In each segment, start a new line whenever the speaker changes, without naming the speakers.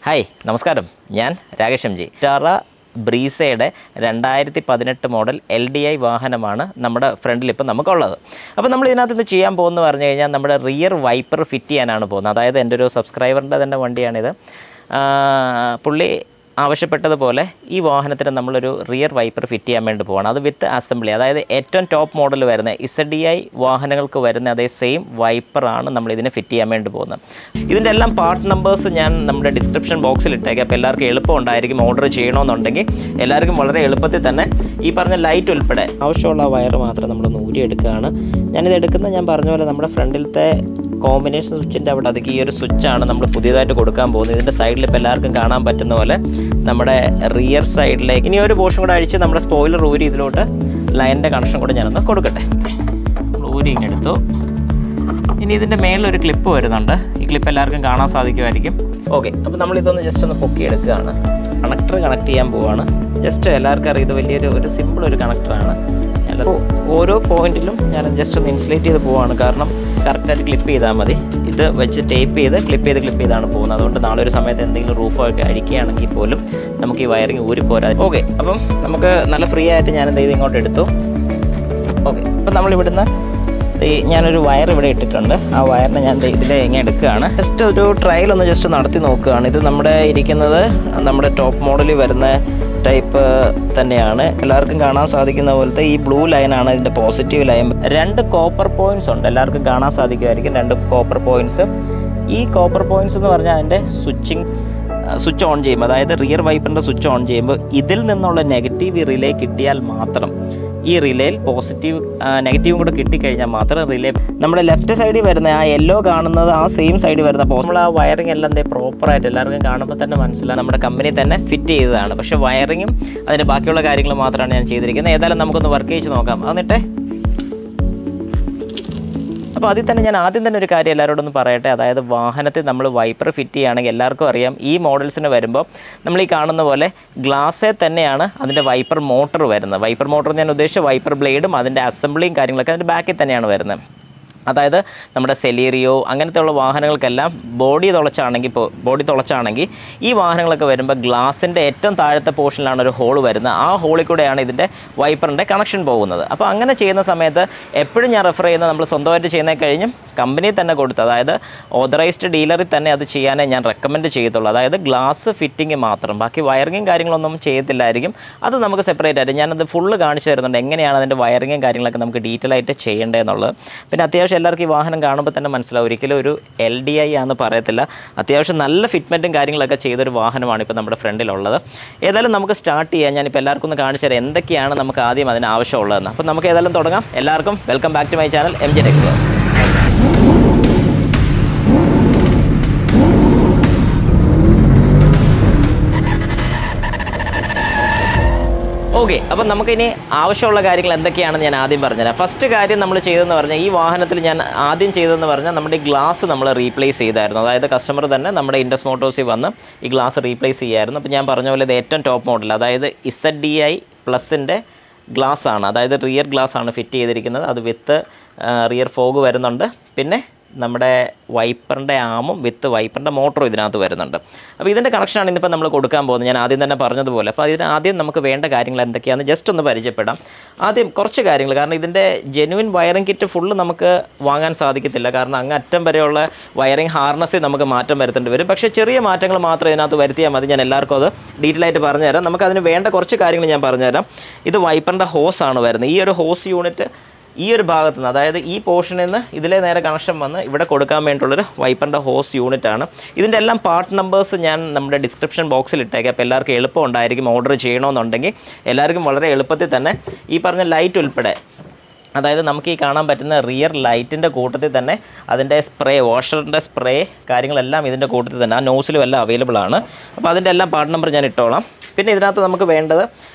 Hi നമസ്കാരം ഞാൻ Rakesh M G Tata ബ്രീസയുടെ രണ്ടായിരത്തി പതിനെട്ട് മോഡൽ എൽ ഡി ഐ വാഹനമാണ് നമ്മുടെ ഫ്രണ്ടിൽ ഇപ്പം നമുക്കുള്ളത് അപ്പോൾ നമ്മൾ ഇതിനകത്ത് ഇന്ന് ചെയ്യാൻ പോകുന്നത് പറഞ്ഞു കഴിഞ്ഞാൽ നമ്മുടെ റിയർ വൈപ്പർ ഫിറ്റ് ചെയ്യാനാണ് പോകുന്നത് അതായത് എൻ്റെ ഒരു സബ്സ്ക്രൈബറിൻ്റെ തന്നെ വണ്ടിയാണിത് ആ, പുള്ളി ആവശ്യപ്പെട്ടതുപോലെ ഈ വാഹനത്തിന് നമ്മളൊരു റിയർ വൈപ്പർ ഫിറ്റ് ചെയ്യാൻ വേണ്ടി പോവാണ് അത് വിത്ത് അസംബ്ലി അതായത് ഏറ്റവും ടോപ്പ് മോഡൽ വരുന്ന ഇസഡ് ഡി ഐ വാഹനങ്ങൾക്ക് വരുന്ന അതേ സെയിം വൈപ്പറാണ് നമ്മൾ ഇതിന് ഫിറ്റ് ചെയ്യാൻ വേണ്ടി പോകുന്നത് ഇതിൻ്റെ എല്ലാം പാർട്ട് നമ്പേഴ്സ് ഞാൻ നമ്മുടെ ഡിസ്ക്രിപ്ഷൻ ബോക്സിൽ ഇട്ടേക്കാം അപ്പോൾ എല്ലാവർക്കും എളുപ്പം ഉണ്ടായിരിക്കും ഓർഡർ ചെയ്യണമെന്നുണ്ടെങ്കിൽ എല്ലാവർക്കും വളരെ എളുപ്പത്തിൽ തന്നെ ഈ പറഞ്ഞ ലൈറ്റ് ഉൾപ്പെടെ ആവശ്യമുള്ള വയർ മാത്രം നമ്മൾ ഊരിയെടുക്കുകയാണ് ഞാനിത് എടുക്കുന്നത് ഞാൻ പറഞ്ഞ പോലെ നമ്മുടെ ഫ്രണ്ടിലത്തെ കോമ്പിനേഷൻ സ്വിച്ചിൻ്റെ അവിടെ അതൊക്കെ ഈ ഒരു സ്വിച്ചാണ് നമ്മൾ പുതിയതായിട്ട് കൊടുക്കാൻ പോകുന്നത് ഇതിൻ്റെ സൈഡിൽ ഇപ്പോൾ എല്ലാവർക്കും കാണാൻ പറ്റുന്ന പോലെ നമ്മുടെ റിയർ സൈഡിലേക്ക് ഇനി ഒരു പോർഷൻ കൂടെ അഴിച്ച് നമ്മുടെ സ്പോയിലർ ഊരി ഇതിലോട്ട് ലൈനിൻ്റെ കണക്ഷൻ കൂടെ ഞാനൊന്ന് കൊടുക്കട്ടെ നമ്മൾ ഊരി ഇങ്ങെടുത്തു ഇനി ഇതിൻ്റെ മേളിൽ ഒരു ക്ലിപ്പ് വരുന്നുണ്ട് ഈ ക്ലിപ്പ് എല്ലാവർക്കും കാണാൻ സാധിക്കുമായിരിക്കും ഓക്കെ അപ്പോൾ നമ്മൾ ഇതൊന്ന് ജസ്റ്റ് ഒന്ന് പൊക്കി എടുക്കുകയാണ് കണക്ടർ കണക്ട് ചെയ്യാൻ പോവാണ് ജസ്റ്റ് എല്ലാവർക്കും അറിയാം ഇത് വലിയൊരു ഒരു സിമ്പിൾ ഒരു കണക്ടറാണ് അപ്പോൾ ഓരോ പോയിന്റിലും ഞാൻ ജസ്റ്റ് ഒന്ന് ഇൻസുലേറ്റ് ചെയ്ത് പോവാണ് കാരണം കറക്റ്റായിട്ട് ക്ലിപ്പ് ചെയ്താൽ മതി ഇത് വെച്ച് ടേപ്പ് ചെയ്ത് ക്ലിപ്പ് ചെയ്ത് ക്ലിപ്പ് ചെയ്താണ് പോകുന്നത് അതുകൊണ്ട് നാളെ ഒരു സമയത്ത് എന്തെങ്കിലും റൂഫൊക്കെ അടിക്കുകയാണെങ്കിൽ പോലും നമുക്ക് ഈ വയറിങ് ഊരി പോരാ ഓക്കെ അപ്പം നമുക്ക് നല്ല ഫ്രീ ആയിട്ട് ഞാൻ എന്ത് ചെയ്ത് ഇങ്ങോട്ട് എടുത്തു ഓക്കെ അപ്പം നമ്മളിവിടുന്ന് ഈ ഞാനൊരു വയർ ഇവിടെ ഇട്ടിട്ടുണ്ട് ആ വയറിനെ ഞാൻ ഇതിൽ ഇങ്ങനെ എടുക്കുകയാണ് ജസ്റ്റ് ഒരു ട്രയൽ ഒന്ന് ജസ്റ്റ് നടത്തി നോക്കുകയാണ് ഇത് നമ്മുടെ ഇരിക്കുന്നത് നമ്മുടെ ടോപ്പ് മോഡലിൽ വരുന്ന ടൈപ്പ് തന്നെയാണ് എല്ലാവർക്കും കാണാൻ സാധിക്കുന്ന പോലത്തെ ഈ ബ്ലൂ ലൈനാണ് ഇതിൻ്റെ പോസിറ്റീവ് ലൈൻ രണ്ട് കോപ്പർ പോയിന്റ്സ് ഉണ്ട് എല്ലാവർക്കും കാണാൻ സാധിക്കുമായിരിക്കും രണ്ട് കോപ്പർ പോയിന്റ്സ് ഈ കോപ്പർ പോയിന്റ്സ് എന്ന് പറഞ്ഞാൽ അതിൻ്റെ സ്വിച്ചിങ് സ്വിച്ച് ഓൺ ചെയ്യുമ്പോൾ അതായത് റിയർ വൈപ്പറിൻ്റെ സ്വിച്ച് ഓൺ ചെയ്യുമ്പോൾ ഇതിൽ നിന്നുള്ള നെഗറ്റീവ് റിലേ കിട്ടിയാൽ മാത്രം ഈ റിലേയിൽ പോസിറ്റീവ് നെഗറ്റീവും കൂടെ കിട്ടിക്കഴിഞ്ഞാൽ മാത്രം റിലേ നമ്മുടെ ലെഫ്റ്റ് സൈഡിൽ വരുന്ന ആ യെല്ലോ കാണുന്നത് ആ സെയിം സൈഡിൽ വരുന്ന പോ- നമ്മൾ ആ വയറിംഗ് എല്ലാം ദേ പ്രോപ്പറായിട്ട് എല്ലാവർക്കും കാണുമ്പോൾ തന്നെ മനസ്സിലാവും നമ്മുടെ കമ്പനി തന്നെ ഫിറ്റ് ചെയ്തതാണ് പക്ഷേ വയറിങ്ങും അതിൻ്റെ ബാക്കിയുള്ള കാര്യങ്ങൾ മാത്രമാണ് ഞാൻ ചെയ്തിരിക്കുന്നത് ഏതായാലും നമുക്കൊന്ന് വർക്ക് ചെയ്ത് നോക്കാം എന്നിട്ടേ അപ്പോൾ അതിൽ തന്നെ ഞാൻ ആദ്യം തന്നെ ഒരു കാര്യം എല്ലാവരോടും ഒന്ന് പറയട്ടെ അതായത് വാഹനത്തിൽ നമ്മൾ വൈപ്പർ ഫിറ്റ് ചെയ്യുകയാണെങ്കിൽ എല്ലാവർക്കും അറിയാം ഈ മോഡൽസിന് വരുമ്പോൾ നമ്മൾ ഈ കാണുന്ന പോലെ ഗ്ലാസ്സിൽ തന്നെയാണ് അതിൻ്റെ വൈപ്പർ മോട്ടർ വരുന്നത് വൈപ്പർ മോട്ടർ ഞാൻ ഉദ്ദേശിച്ച വൈപ്പർ ബ്ലേഡും അതിൻ്റെ അസംബ്ലിയും കാര്യങ്ങളൊക്കെ അതിൻ്റെ ബാക്കിൽ തന്നെയാണ് വരുന്നത് അതായത് നമ്മുടെ സെലീറിയോ അങ്ങനത്തെ ഉള്ള വാഹനങ്ങൾക്കെല്ലാം ബോഡി തുളച്ചാണെങ്കിൽ ഇപ്പോൾ ബോഡി തുളച്ചാണെങ്കിൽ ഈ വാഹനങ്ങളൊക്കെ വരുമ്പോൾ ഗ്ലാസിൻ്റെ ഏറ്റവും താഴത്തെ പോർഷനിലാണ് ഒരു ഹോൾ വരുന്നത് ആ ഹോളിൽ കൂടെയാണ് ഇതിൻ്റെ വൈപ്പറിൻ്റെ കണക്ഷൻ പോകുന്നത് അപ്പോൾ അങ്ങനെ ചെയ്യുന്ന സമയത്ത് എപ്പോഴും ഞാൻ റെഫർ ചെയ്യുന്നത് നമ്മൾ സ്വന്തമായിട്ട് ചെയ്യുന്ന കഴിഞ്ഞും കമ്പനി തന്നെ കൊടുത്ത് അതായത് ഓതറൈസ്ഡ് ഡീലറിൽ തന്നെ അത് ചെയ്യാനേ ഞാൻ റെക്കമെൻഡ് ചെയ്യത്തുള്ളൂ അതായത് ഗ്ലാസ് ഫിറ്റിംഗ് മാത്രം ബാക്കി വയറിങ്ങും കാര്യങ്ങളൊന്നും ചെയ്യത്തില്ലായിരിക്കും അത് നമുക്ക് സെപ്പറേറ്റ് ആയിട്ട് ഞാനത് ഫുള്ള് കാണിച്ചു തരുന്നുണ്ട് എങ്ങനെയാണ് അതിൻ്റെ വയറിങ്ങും കാര്യങ്ങളൊക്കെ നമുക്ക് ഡീറ്റെയിൽ ആയിട്ട് ചെയ്യേണ്ടതെന്നുള്ളത് പിന്നെ അത്യാവശ്യം എല്ലാവർക്കും ഈ വാഹനം കാണുമ്പോൾ തന്നെ മനസ്സിലാവും ഒരിക്കലും ഒരു എൽ ഡി ഐ ആണെന്ന് പറയത്തില്ല അത്യാവശ്യം നല്ല ഫിറ്റ്മെൻറ്റും കാര്യങ്ങളൊക്കെ ചെയ്തൊരു വാഹനമാണ് ഇപ്പോൾ നമ്മുടെ ഫ്രണ്ടിലുള്ളത് ഏതായാലും നമുക്ക് സ്റ്റാർട്ട് ചെയ്യാം ഞാനിപ്പോൾ എല്ലാവർക്കും ഒന്ന് കാണിച്ചു തരാം എന്തൊക്കെയാണ് നമുക്ക് ആദ്യം അതിന് ആവശ്യമുള്ളതെന്ന് അപ്പോൾ നമുക്ക് ഏതായാലും തുടങ്ങാം എല്ലാവർക്കും welcome back to my channel M J Techsplore okay അപ്പം നമുക്കിനി ആവശ്യമുള്ള കാര്യങ്ങൾ എന്തൊക്കെയാണെന്ന് ഞാൻ ആദ്യം പറഞ്ഞുതരാം ഫസ്റ്റ് കാര്യം നമ്മൾ ചെയ്തതെന്ന് പറഞ്ഞാൽ ഈ വാഹനത്തിൽ ഞാൻ ആദ്യം ചെയ്തതെന്ന് പറഞ്ഞാൽ നമ്മുടെ ഈ ഗ്ലാസ് നമ്മൾ റീപ്ലേസ് ചെയ്തായിരുന്നു അതായത് കസ്റ്റമർ തന്നെ നമ്മുടെ ഇൻഡസ് മോട്ടോഴ്സിൽ വന്ന് ഈ ഗ്ലാസ് റീപ്ലേസ് ചെയ്യായിരുന്നു അപ്പോൾ ഞാൻ പറഞ്ഞ പോലെ ഇത് ഏറ്റവും ടോപ്പ് മോഡൽ അതായത് ഇസഡ് ഡി ഐ പ്ലസിൻ്റെ ഗ്ലാസ് ആണ് അതായത് റിയർ ഗ്ലാസ് ആണ് ഫിറ്റ് ചെയ്തിരിക്കുന്നത് അത് വിത്ത് റിയർ ഫോഗ് വരുന്നുണ്ട് പിന്നെ നമ്മുടെ വൈപ്പറിൻ്റെ ആമും വിത്ത് വൈപ്പറിൻ്റെ മോട്ടറും ഇതിനകത്ത് വരുന്നുണ്ട് അപ്പോൾ ഇതിൻ്റെ കണക്ഷനാണ് ഇന്നിപ്പോൾ നമ്മൾ കൊടുക്കാൻ പോകുന്നത് ഞാൻ ആദ്യം തന്നെ പറഞ്ഞതുപോലെ അപ്പോൾ ഇതിന് ആദ്യം നമുക്ക് വേണ്ട കാര്യങ്ങൾ എന്തൊക്കെയാണെന്ന് ജസ്റ്റ് ഒന്ന് പരിചയപ്പെടാം ആദ്യം കുറച്ച് കാര്യങ്ങൾ കാരണം ഇതിൻ്റെ ജെനുവിൻ വയറിംഗ് കിറ്റ് ഫുള്ള് നമുക്ക് വാങ്ങാൻ സാധിക്കത്തില്ല കാരണം അങ്ങ് അറ്റം വരെയുള്ള വയറിംഗ് ഹാർനസ്സിൽ നമുക്ക് മാറ്റം വരുത്തേണ്ടി വരും പക്ഷേ ചെറിയ മാറ്റങ്ങൾ മാത്രം ഇതിനകത്ത് വരുത്തിയാൽ മതി ഞാൻ എല്ലാവർക്കും അത് ഡീറ്റെയിൽ ആയിട്ട് പറഞ്ഞുതരാം നമുക്ക് അതിന് വേണ്ട കുറച്ച് കാര്യങ്ങൾ ഞാൻ പറഞ്ഞുതരാം ഇത് വൈപ്പറിൻ്റെ ഹോസ് ആണ് വരുന്നത് ഈ ഒരു ഹോസ് യൂണിറ്റ് ഈ ഒരു ഭാഗത്ത് നിന്ന് അതായത് ഈ പോർഷനിൽ നിന്ന് ഇതിലെ നേരെ കണക്ഷൻ വന്ന് ഇവിടെ കൊടുക്കാൻ വേണ്ടിയുള്ളൊരു വൈപ്പറിൻ്റെ ഹോസ് യൂണിറ്റ് ആണ് ഇതിൻ്റെ എല്ലാം പാർട്ട് നമ്പേഴ്സ് ഞാൻ നമ്മുടെ ഡിസ്ക്രിപ്ഷൻ ബോക്സിൽ ഇട്ടേക്കാം അപ്പോൾ എല്ലാവർക്കും എളുപ്പം ഉണ്ടായിരിക്കും ഓർഡർ ചെയ്യണമെന്നുണ്ടെങ്കിൽ എല്ലാവർക്കും വളരെ എളുപ്പത്തിൽ തന്നെ ഈ പറഞ്ഞ ലൈറ്റ് ഉൾപ്പെടെ അതായത് നമുക്ക് ഈ കാണാൻ പറ്റുന്ന റിയർ ലൈറ്റിൻ്റെ കൂട്ടത്തിൽ തന്നെ അതിൻ്റെ സ്പ്രേ വാഷറിൻ്റെ സ്പ്രേ കാര്യങ്ങളെല്ലാം ഇതിൻ്റെ കൂട്ടത്തിൽ തന്നെ ആ നോസിലും എല്ലാം അവൈലബിൾ ആണ് അപ്പോൾ അതിൻ്റെ എല്ലാം പാർട്ട് നമ്പർ ഞാൻ ഇട്ടോളാം പിന്നെ ഇതിനകത്ത് നമുക്ക് വേണ്ടത്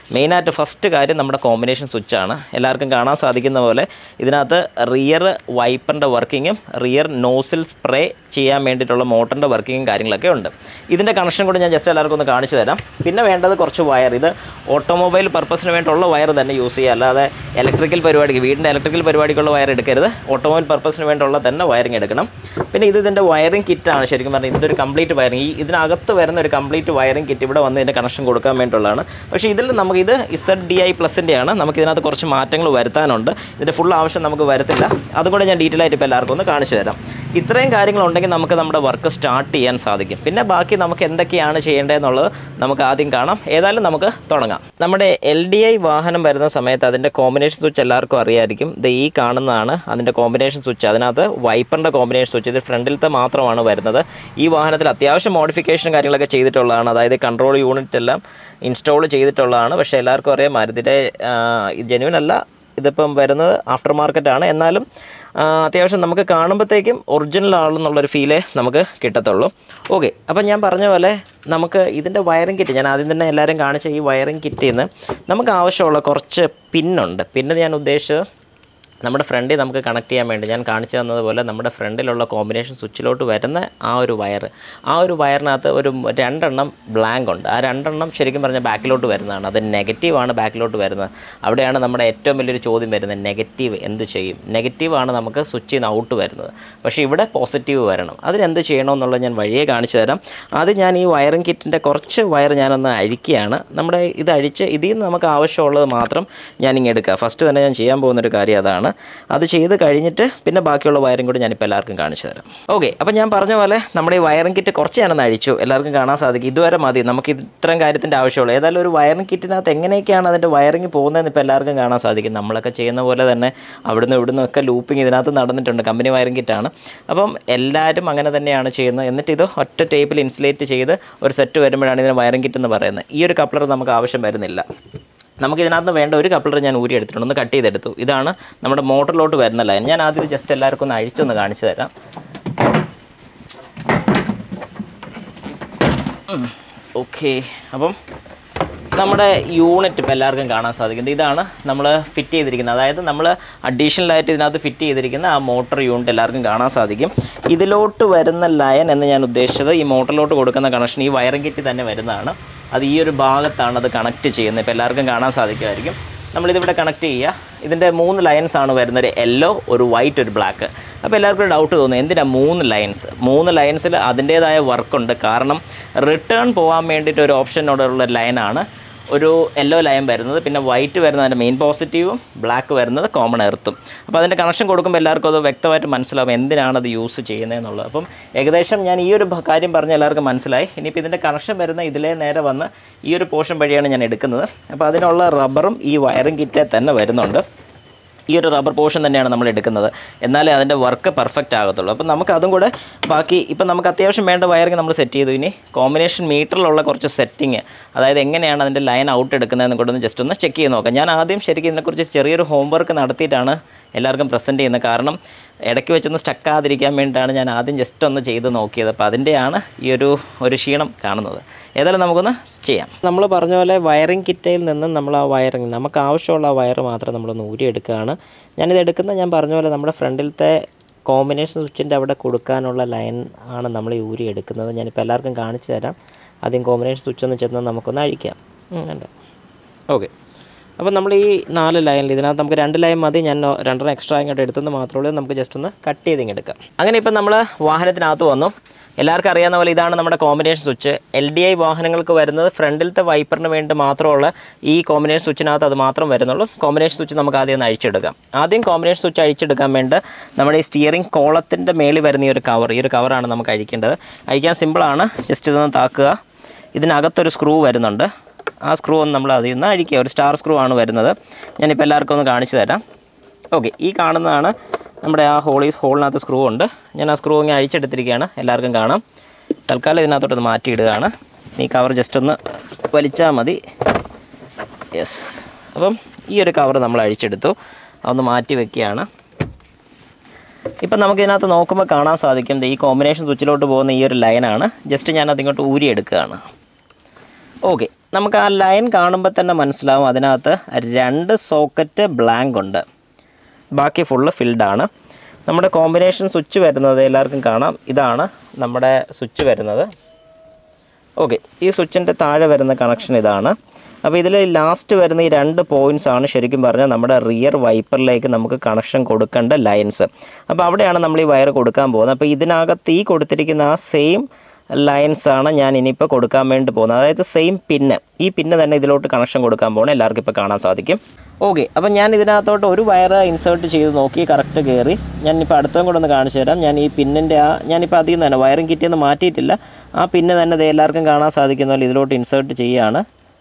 മെയിനായിട്ട് ഫസ്റ്റ് കാര്യം നമ്മുടെ കോമ്പിനേഷൻ സ്വിച്ചാണ് എല്ലാവർക്കും കാണാൻ സാധിക്കുന്ന പോലെ ഇതിനകത്ത് റിയർ വൈപ്പറിൻ്റെ വർക്കിങ്ങും റിയർ നോസിൽ സ്പ്രേ ചെയ്യാൻ വേണ്ടിയിട്ടുള്ള മോട്ടറിൻ്റെ വർക്കിങ്ങും കാര്യങ്ങളൊക്കെ ഉണ്ട് ഇതിൻ്റെ കണക്ഷൻ കൂടി ഞാൻ ജസ്റ്റ് എല്ലാവർക്കും ഒന്ന് കാണിച്ചു തരാം പിന്നെ വേണ്ടത് കുറച്ച് വയർ ഇത് ഓട്ടോമൊബൈൽ പർപ്പസിന് വേണ്ടിയുള്ള വയർ തന്നെ യൂസ് ചെയ്യുക അല്ലാതെ ഇലക്ട്രിക്കൽ പരിപാടിക്ക് വീടിൻ്റെ ഇലക്ട്രിക്കൽ പരിപാടിക്കുള്ള വയർ എടുക്കരുത് ഓട്ടോമൊബൈൽ പർപ്പസിന് വേണ്ടിയുള്ള തന്നെ വയറിങ് എടുക്കണം പിന്നെ ഇത് ഇതിൻ്റെ വയറിംഗ് കിറ്റാണ് ശരിക്കും പറഞ്ഞാൽ ഇതിൻ്റെ ഒരു കംപ്ലീറ്റ് വയറിംഗ് ഈ ഇതിനകത്ത് വരുന്ന ഒരു കംപ്ലീറ്റ് വയറിംഗ് കിറ്റ് ഇവിടെ വന്ന് ഇതിൻ്റെ കണക്ഷൻ കൊടുക്കാൻ വേണ്ടിയുള്ളതാണ് പക്ഷേ ഇതിൽ നമുക്ക് ഇത് ഇസഡ് ഡി ഐ പ്ലസിൻ്റെ ആണ് നമുക്ക് ഇതിനകത്ത് കുറച്ച് മാറ്റങ്ങൾ വരുത്താനുണ്ട് ഇതിൻ്റെ ഫുൾ ആവശ്യം നമുക്ക് വരത്തില്ല അതും കൂടെ ഞാൻ ഡീറ്റെയിൽ ആയിട്ട് ഇപ്പോൾ എല്ലാവർക്കും ഒന്ന് കാണിച്ചു തരാം ഇത്രയും കാര്യങ്ങളുണ്ടെങ്കിൽ നമുക്ക് നമ്മുടെ വർക്ക് സ്റ്റാർട്ട് ചെയ്യാൻ സാധിക്കും പിന്നെ ബാക്കി നമുക്ക് എന്തൊക്കെയാണ് ചെയ്യേണ്ടതെന്നുള്ളത് നമുക്ക് ആദ്യം കാണാം ഏതായാലും നമുക്ക് തുടങ്ങാം നമ്മുടെ എൽ ഡി ഐ വാഹനം വരുന്ന സമയത്ത് അതിൻ്റെ കോമ്പിനേഷൻ സ്വിച്ച് എല്ലാവർക്കും അറിയായിരിക്കും ഇത് ഈ കാണുന്നതാണ് അതിൻ്റെ കോമ്പിനേഷൻ സ്വിച്ച് അതിനകത്ത് വൈപ്പറിൻ്റെ കോമ്പിനേഷൻ സ്വിച്ച് ഇത് ഫ്രണ്ടിലത്തെ മാത്രമാണ് വരുന്നത് ഈ വാഹനത്തിൽ അത്യാവശ്യം മോഡിഫിക്കേഷൻ കാര്യങ്ങളൊക്കെ ചെയ്തിട്ടുള്ളതാണ് അതായത് കൺട്രോൾ യൂണിറ്റ് എല്ലാം ഇൻസ്റ്റാൾ ചെയ്തിട്ടുള്ളതാണ് പക്ഷേ എല്ലാവർക്കും അറിയാം മാരുതിയുടെ ജെന്യൂൻ അല്ല ഇതിപ്പം വരുന്നത് ആഫ്റ്റർ മാർക്കറ്റാണ് എന്നാലും ആ, അത്യാവശ്യം നമുക്ക് കാണുമ്പോഴത്തേക്കും ഒറിജിനൽ ആണെന്നുള്ളൊരു ഫീലേ നമുക്ക് കിട്ടത്തുള്ളൂ ഓക്കെ അപ്പം ഞാൻ പറഞ്ഞ പോലെ നമുക്ക് ഇതിൻ്റെ വയറിംഗ് കിറ്റ് ഞാൻ ആദ്യം തന്നെ എല്ലാവരും കാണിച്ച ഈ വയറിംഗ് കിറ്റിൽ നിന്ന് നമുക്ക് ആവശ്യമുള്ള കുറച്ച് പിന്നുണ്ട് പിന്നെ ഞാൻ ഉദ്ദേശിച്ചത് നമ്മുടെ ഫ്രണ്ടിൽ നമുക്ക് കണക്ട് ചെയ്യാൻ വേണ്ടി ഞാൻ കാണിച്ചു തന്നതുപോലെ നമ്മുടെ ഫ്രണ്ടിലുള്ള കോമ്പിനേഷൻ സ്വിച്ചിലോട്ട് വരുന്ന ആ ഒരു വയർ ആ ഒരു വയറിനകത്ത് ഒരു രണ്ടെണ്ണം ബ്ലാങ്ക് ഉണ്ട് ആ രണ്ടെണ്ണം ശരിക്കും പറഞ്ഞാൽ ബാക്കിലോട്ട് വരുന്നതാണ് അത് നെഗറ്റീവാണ് ബാക്കിലോട്ട് വരുന്നത് അവിടെയാണ് നമ്മുടെ ഏറ്റവും വലിയൊരു ചോദ്യം വരുന്നത് നെഗറ്റീവ് എന്ത് ചെയ്യും നെഗറ്റീവാണ് നമുക്ക് സ്വിച്ചിൽ നിന്ന് ഔട്ട് വരുന്നത് പക്ഷേ ഇവിടെ പോസിറ്റീവ് വരണം അതിനെന്ത് ചെയ്യണമെന്നുള്ളത് ഞാൻ വഴിയെ കാണിച്ചു തരാം അത് ഞാൻ ഈ വയറിംഗ് കിറ്റിൻ്റെ കുറച്ച് വയർ ഞാനൊന്ന് അഴിക്കുകയാണ് നമ്മുടെ ഇത് അഴിച്ച് ഇതിൽ നിന്ന് നമുക്ക് ആവശ്യമുള്ളത് മാത്രം ഞാനിങ്ങ് എടുക്കുക ഫസ്റ്റ് തന്നെ ഞാൻ ചെയ്യാൻ പോകുന്നൊരു കാര്യം അതാണ് അത് ചെയ്ത് കഴിഞ്ഞിട്ട് പിന്നെ ബാക്കിയുള്ള വയറും കൂടി ഞാനിപ്പോൾ എല്ലാവർക്കും കാണിച്ചു തരാം ഓക്കെ അപ്പം ഞാൻ പറഞ്ഞ പോലെ നമ്മുടെ ഈ വയറിംഗ് കിറ്റ് കുറച്ച് ഞാനൊന്ന് അഴിച്ചു എല്ലാവർക്കും കാണാൻ സാധിക്കും ഇതുവരെ മതി നമുക്ക് ഇത്രയും കാര്യത്തിൻ്റെ ആവശ്യമുള്ളൂ ഏതായാലും ഒരു വയറിംഗ് കിറ്റിനകത്ത് എങ്ങനെയൊക്കെയാണ് അതിൻ്റെ വയറിംഗ് പോകുന്നതെന്ന് ഇപ്പോൾ എല്ലാവർക്കും കാണാൻ സാധിക്കും നമ്മളൊക്കെ ചെയ്യുന്ന പോലെ തന്നെ അവിടുന്ന് ഇവിടുന്ന് ഒക്കെ ലൂപ്പിംഗ് ഇതിനകത്ത് നടന്നിട്ടുണ്ട് കമ്പനി വയറിംഗ് കിറ്റാണ് അപ്പം എല്ലാവരും അങ്ങനെ തന്നെയാണ് ചെയ്യുന്നത് എന്നിട്ട് ഇത് ഒറ്റ ടേപ്പിൽ ഇൻസുലേറ്റ് ചെയ്ത് ഒരു സെറ്റ് വരുമ്പോഴാണ് ഇതിന് വയറിംഗ് കിറ്റ് എന്ന് പറയുന്നത് ഈ ഒരു കപ്ലർ നമുക്ക് ആവശ്യം വരുന്നില്ല നമുക്ക് ഇതിനകത്ത് വേണ്ട ഒരു കപ്ലർ ഞാൻ ഊരി എടുത്തിട്ടുണ്ട് ഒന്ന് കട്ട് ചെയ്തെടുത്തു ഇതാണ് നമ്മുടെ മോട്ടറിലോട്ട് വരുന്ന ലൈൻ ഞാൻ ആദ്യം ജസ്റ്റ് എല്ലാവർക്കും ഒന്ന് അഴിച്ചൊന്ന് കാണിച്ചു തരാം ഓക്കെ അപ്പം നമ്മുടെ യൂണിറ്റ് ഇപ്പോൾ എല്ലാവർക്കും കാണാൻ സാധിക്കുന്നത് ഇതാണ് നമ്മൾ ഫിറ്റ് ചെയ്തിരിക്കുന്നത് അതായത് നമ്മൾ അഡീഷണൽ ആയിട്ട് ഇതിനകത്ത് ഫിറ്റ് ചെയ്തിരിക്കുന്ന ആ മോട്ടർ യൂണിറ്റ് എല്ലാവർക്കും കാണാൻ സാധിക്കും ഇതിലോട്ട് വരുന്ന ലയൻ എന്ന് ഞാൻ ഉദ്ദേശിച്ചത് ഈ മോട്ടറിലോട്ട് കൊടുക്കുന്ന കണക്ഷൻ ഈ വയറിംഗ് കിറ്റ് തന്നെ വരുന്നതാണ് അത് ഈ ഒരു ഭാഗത്താണ് അത് കണക്ട് ചെയ്യുന്നത് ഇപ്പോൾ എല്ലാവർക്കും കാണാൻ സാധിക്കുമായിരിക്കും നമ്മളിതിവിടെ കണക്ട് ചെയ്യുക ഇതിൻ്റെ മൂന്ന് ലൈൻസ് ആണ് വരുന്നത് ഒരു യെല്ലോ ഒരു വൈറ്റ് ഒരു ബ്ലാക്ക് അപ്പോൾ എല്ലാവർക്കും ഒരു ഡൗട്ട് തോന്നും എന്തിനാ മൂന്ന് ലൈൻസ് മൂന്ന് ലൈൻസിൽ അതിൻ്റേതായ വർക്കുണ്ട് കാരണം റിട്ടേൺ പോകാൻ വേണ്ടിയിട്ട് ഒരു ഓപ്ഷനോടുള്ള ലൈനാണ് ഒരു യെല്ലോ ലൈൻ വരുന്നത് പിന്നെ വൈറ്റ് വരുന്നത് അതിൻ്റെ മെയിൻ പോസിറ്റീവും ബ്ലാക്ക് വരുന്നത് കോമൺ എർത്തും അപ്പോൾ അതിൻ്റെ കണക്ഷൻ കൊടുക്കുമ്പോൾ എല്ലാവർക്കും അത് വ്യക്തമായിട്ട് മനസ്സിലാവും എന്തിനാണ് അത് യൂസ് ചെയ്യുന്നതെന്നുള്ളത് അപ്പം ഏകദേശം ഞാൻ ഈ ഒരു ഭ- കാര്യം പറഞ്ഞ് എല്ലാവർക്കും മനസ്സിലായി ഇനിയിപ്പോൾ ഇതിൻ്റെ കണക്ഷൻ വരുന്ന ഇതിലേ നേരെ വന്ന് ഈ ഒരു പോർഷൻ വഴിയാണ് ഞാൻ എടുക്കുന്നത് അപ്പോൾ അതിനുള്ള റബ്ബറും ഈ വയറിംഗ് കിറ്റേ തന്നെ വരുന്നുണ്ട് ഈ ഒരു റബ്ബർ പോർഷൻ തന്നെയാണ് നമ്മൾ എടുക്കുന്നത് എന്നാലേ അതിൻ്റെ വർക്ക് പെർഫെക്റ്റ് ആകത്തുള്ളൂ അപ്പം നമുക്ക് അതും കൂടെ ബാക്കി ഇപ്പം നമുക്ക് അത്യാവശ്യം വേണ്ട വയറിങ് നമ്മൾ സെറ്റ് ചെയ്തു ഇനി കോമ്പിനേഷൻ മീറ്ററിലുള്ള കുറച്ച് സെറ്റിങ് അതായത് എങ്ങനെയാണ് അതിൻ്റെ ലൈൻ ഔട്ട് എടുക്കുന്നതെന്ന് കൂടെ ഒന്ന് ജസ്റ്റ് ഒന്ന് ചെക്ക് ചെയ്ത് നോക്കാം ഞാൻ ആദ്യം ശരിക്കും ഇതിനെക്കുറിച്ച് ചെറിയൊരു ഹോംവർക്ക് നടത്തിയിട്ടാണ് എല്ലാവർക്കും പ്രസൻറ്റ് ചെയ്യുന്നത് കാരണം ഇടയ്ക്ക് വെച്ചൊന്ന് സ്റ്റക്കാതിരിക്കാൻ വേണ്ടിയിട്ടാണ് ഞാൻ ആദ്യം ജസ്റ്റ് ഒന്ന് ചെയ്ത് നോക്കിയത് അപ്പോൾ അതിൻ്റെയാണ് ഈ ഒരു ഒരു ക്ഷീണം കാണുന്നത് ഏതായാലും നമുക്കൊന്ന് ചെയ്യാം നമ്മൾ പറഞ്ഞ പോലെ വയറിംഗ് കിറ്റയിൽ നിന്നും നമ്മൾ ആ വയറിംഗ് നമുക്ക് ആവശ്യമുള്ള ആ വയർ മാത്രം നമ്മളൊന്ന് ഊരിയെടുക്കുകയാണ് ഞാനിത് എടുക്കുന്ന ഞാൻ പറഞ്ഞ പോലെ നമ്മുടെ ഫ്രണ്ടിലത്തെ കോമ്പിനേഷൻ സ്വിച്ചിൻ്റെ അവിടെ കൊടുക്കാനുള്ള ലൈൻ ആണ് നമ്മൾ ഈ ഊരി എടുക്കുന്നത് ഞാനിപ്പോൾ എല്ലാവർക്കും കാണിച്ചു തരാം ആദ്യം കോമ്പിനേഷൻ സ്വിച്ച് ഒന്ന് ചെന്ന് നമുക്കൊന്ന് അഴിക്കാം ഉണ്ട് ഓക്കെ അപ്പോൾ നമ്മൾ ഈ നാല് ലൈനിൽ ഇതിനകത്ത് നമുക്ക് രണ്ട് ലൈൻ മതി ഞാൻ ഒ- രണ്ടെണ്ണം എക്സ്ട്രാ ഇങ്ങോട്ട് എടുത്തെന്ന് മാത്രമേ ഉള്ളൂ നമുക്ക് ജസ്റ്റ് ഒന്ന് കട്ട് ചെയ്ത് ഇങ്ങ് എടുക്കാം അങ്ങനെ ഇപ്പം നമ്മൾ വാഹനത്തിനകത്ത് വന്നു എല്ലാവർക്കും അറിയാവുന്ന പോലെ ഇതാണ് നമ്മുടെ combination switch L D I വാഹനങ്ങൾക്ക് വരുന്നത് ഫ്രണ്ടിലത്തെ വൈപ്പറിന് വേണ്ടി മാത്രമുള്ള ഈ കോമ്പിനേഷൻ സ്വിച്ചിനകത്ത് അത് മാത്രം വരുന്നുള്ളൂ കോമ്പിനേഷൻ സ്വിച്ച് നമുക്ക് ആദ്യം ഒന്ന് അഴിച്ചെടുക്കാം ആദ്യം കോമ്പിനേഷൻ സ്വിച്ച് അഴിച്ചെടുക്കാൻ വേണ്ടി നമ്മുടെ ഈ സ്റ്റിയറിംഗ് കോളത്തിൻ്റെ മേളിൽ വരുന്ന ഈ ഒരു കവർ ഈ ഒരു കവറാണ് നമുക്ക് അഴിക്കേണ്ടത് അഴിക്കാൻ സിമ്പിളാണ് ജസ്റ്റ് ഇതൊന്ന് താക്കുക ഇതിനകത്തൊരു സ്ക്രൂ വരുന്നുണ്ട് ആ സ്ക്രൂ ഒന്ന് നമ്മൾ അതിൽ നിന്ന് അഴിക്കുക ഒരു സ്റ്റാർ സ്ക്രൂ ആണ് വരുന്നത് ഞാനിപ്പോൾ എല്ലാവർക്കും ഒന്ന് കാണിച്ചു തരാം ഓക്കെ ഈ കാണുന്നതാണ് നമ്മുടെ ആ ഹോൾ ഈ ഹോളിനകത്ത് സ്ക്രൂ ഉണ്ട് ഞാൻ ആ സ്ക്രൂ ഇങ്ങനെ അഴിച്ചെടുത്തിരിക്കുകയാണ് എല്ലാവർക്കും കാണാം തൽക്കാലം ഇതിനകത്തോട്ട് മാറ്റിയിടുകയാണ് ഈ കവർ ജസ്റ്റ് ഒന്ന് വലിച്ചാൽ മതി യെസ് അപ്പം ഈ ഒരു കവർ നമ്മൾ അഴിച്ചെടുത്തു അതൊന്ന് മാറ്റി വെക്കുകയാണ് ഇപ്പം നമുക്ക് ഇതിനകത്ത് നോക്കുമ്പോൾ കാണാൻ സാധിക്കും ദേ ഈ കോമ്പിനേഷൻ സ്വിച്ചിലോട്ട് പോകുന്ന ഈ ഒരു ലൈനാണ് ജസ്റ്റ് ഞാൻ അതിങ്ങോട്ട് ഊരിയെടുക്കുകയാണ് ഓക്കെ നമുക്ക് ആ ലൈൻ കാണുമ്പോൾ തന്നെ മനസ്സിലാവും അതിനകത്ത് രണ്ട് സോക്കറ്റ് ബ്ലാങ്ക് ഉണ്ട് ബാക്കി ഫുള്ള് ഫിൽഡാണ് നമ്മുടെ കോമ്പിനേഷൻ സ്വിച്ച് വരുന്നത് എല്ലാവർക്കും കാണാം ഇതാണ് നമ്മുടെ സ്വിച്ച് വരുന്നത് ഓക്കെ ഈ സ്വിച്ചിൻ്റെ താഴെ വരുന്ന കണക്ഷൻ ഇതാണ് അപ്പോൾ ഇതിൽ ലാസ്റ്റ് വരുന്ന ഈ രണ്ട് പോയിൻറ്റ്സ് ആണ് ശരിക്കും പറഞ്ഞാൽ നമ്മുടെ റിയർ വൈപ്പറിലേക്ക് നമുക്ക് കണക്ഷൻ കൊടുക്കേണ്ട ലൈൻസ് അപ്പോൾ അവിടെയാണ് നമ്മൾ ഈ വയർ കൊടുക്കാൻ പോകുന്നത് അപ്പോൾ ഇതിനകത്ത് ഈ കൊടുത്തിരിക്കുന്ന ആ സെയിം ലൈൻസ് ആണ് ഞാൻ ഇനിയിപ്പോൾ കൊടുക്കാൻ വേണ്ടി പോകുന്നത് അതായത് സെയിം പിന്ന് ഈ പിന്ന് തന്നെ ഇതിലോട്ട് കണക്ഷൻ കൊടുക്കാൻ പോകണം എല്ലാവർക്കും ഇപ്പോൾ കാണാൻ സാധിക്കും ഓക്കെ അപ്പം ഞാൻ ഇതിനകത്തോട്ട് ഒരു വയർ ഇൻസേർട്ട് ചെയ്ത് നോക്കി കറക്റ്റ് കയറി ഞാനിപ്പോൾ അടുത്തതും കൂടെ ഒന്ന് കാണിച്ചു തരാം ഞാൻ ഈ പിന്നിൻ്റെ ആ ഞാനിപ്പോൾ അതിൽ നിന്ന് തന്നെ വയറിംഗ് കിറ്റിൽ നിന്ന് മാറ്റിയിട്ടില്ല ആ പിന്ന് തന്നെ ദേ എല്ലാവർക്കും കാണാൻ സാധിക്കുന്ന പോലെ ഇതിലോട്ട് ഇൻസേർട്ട് ചെയ്യുകയാണ്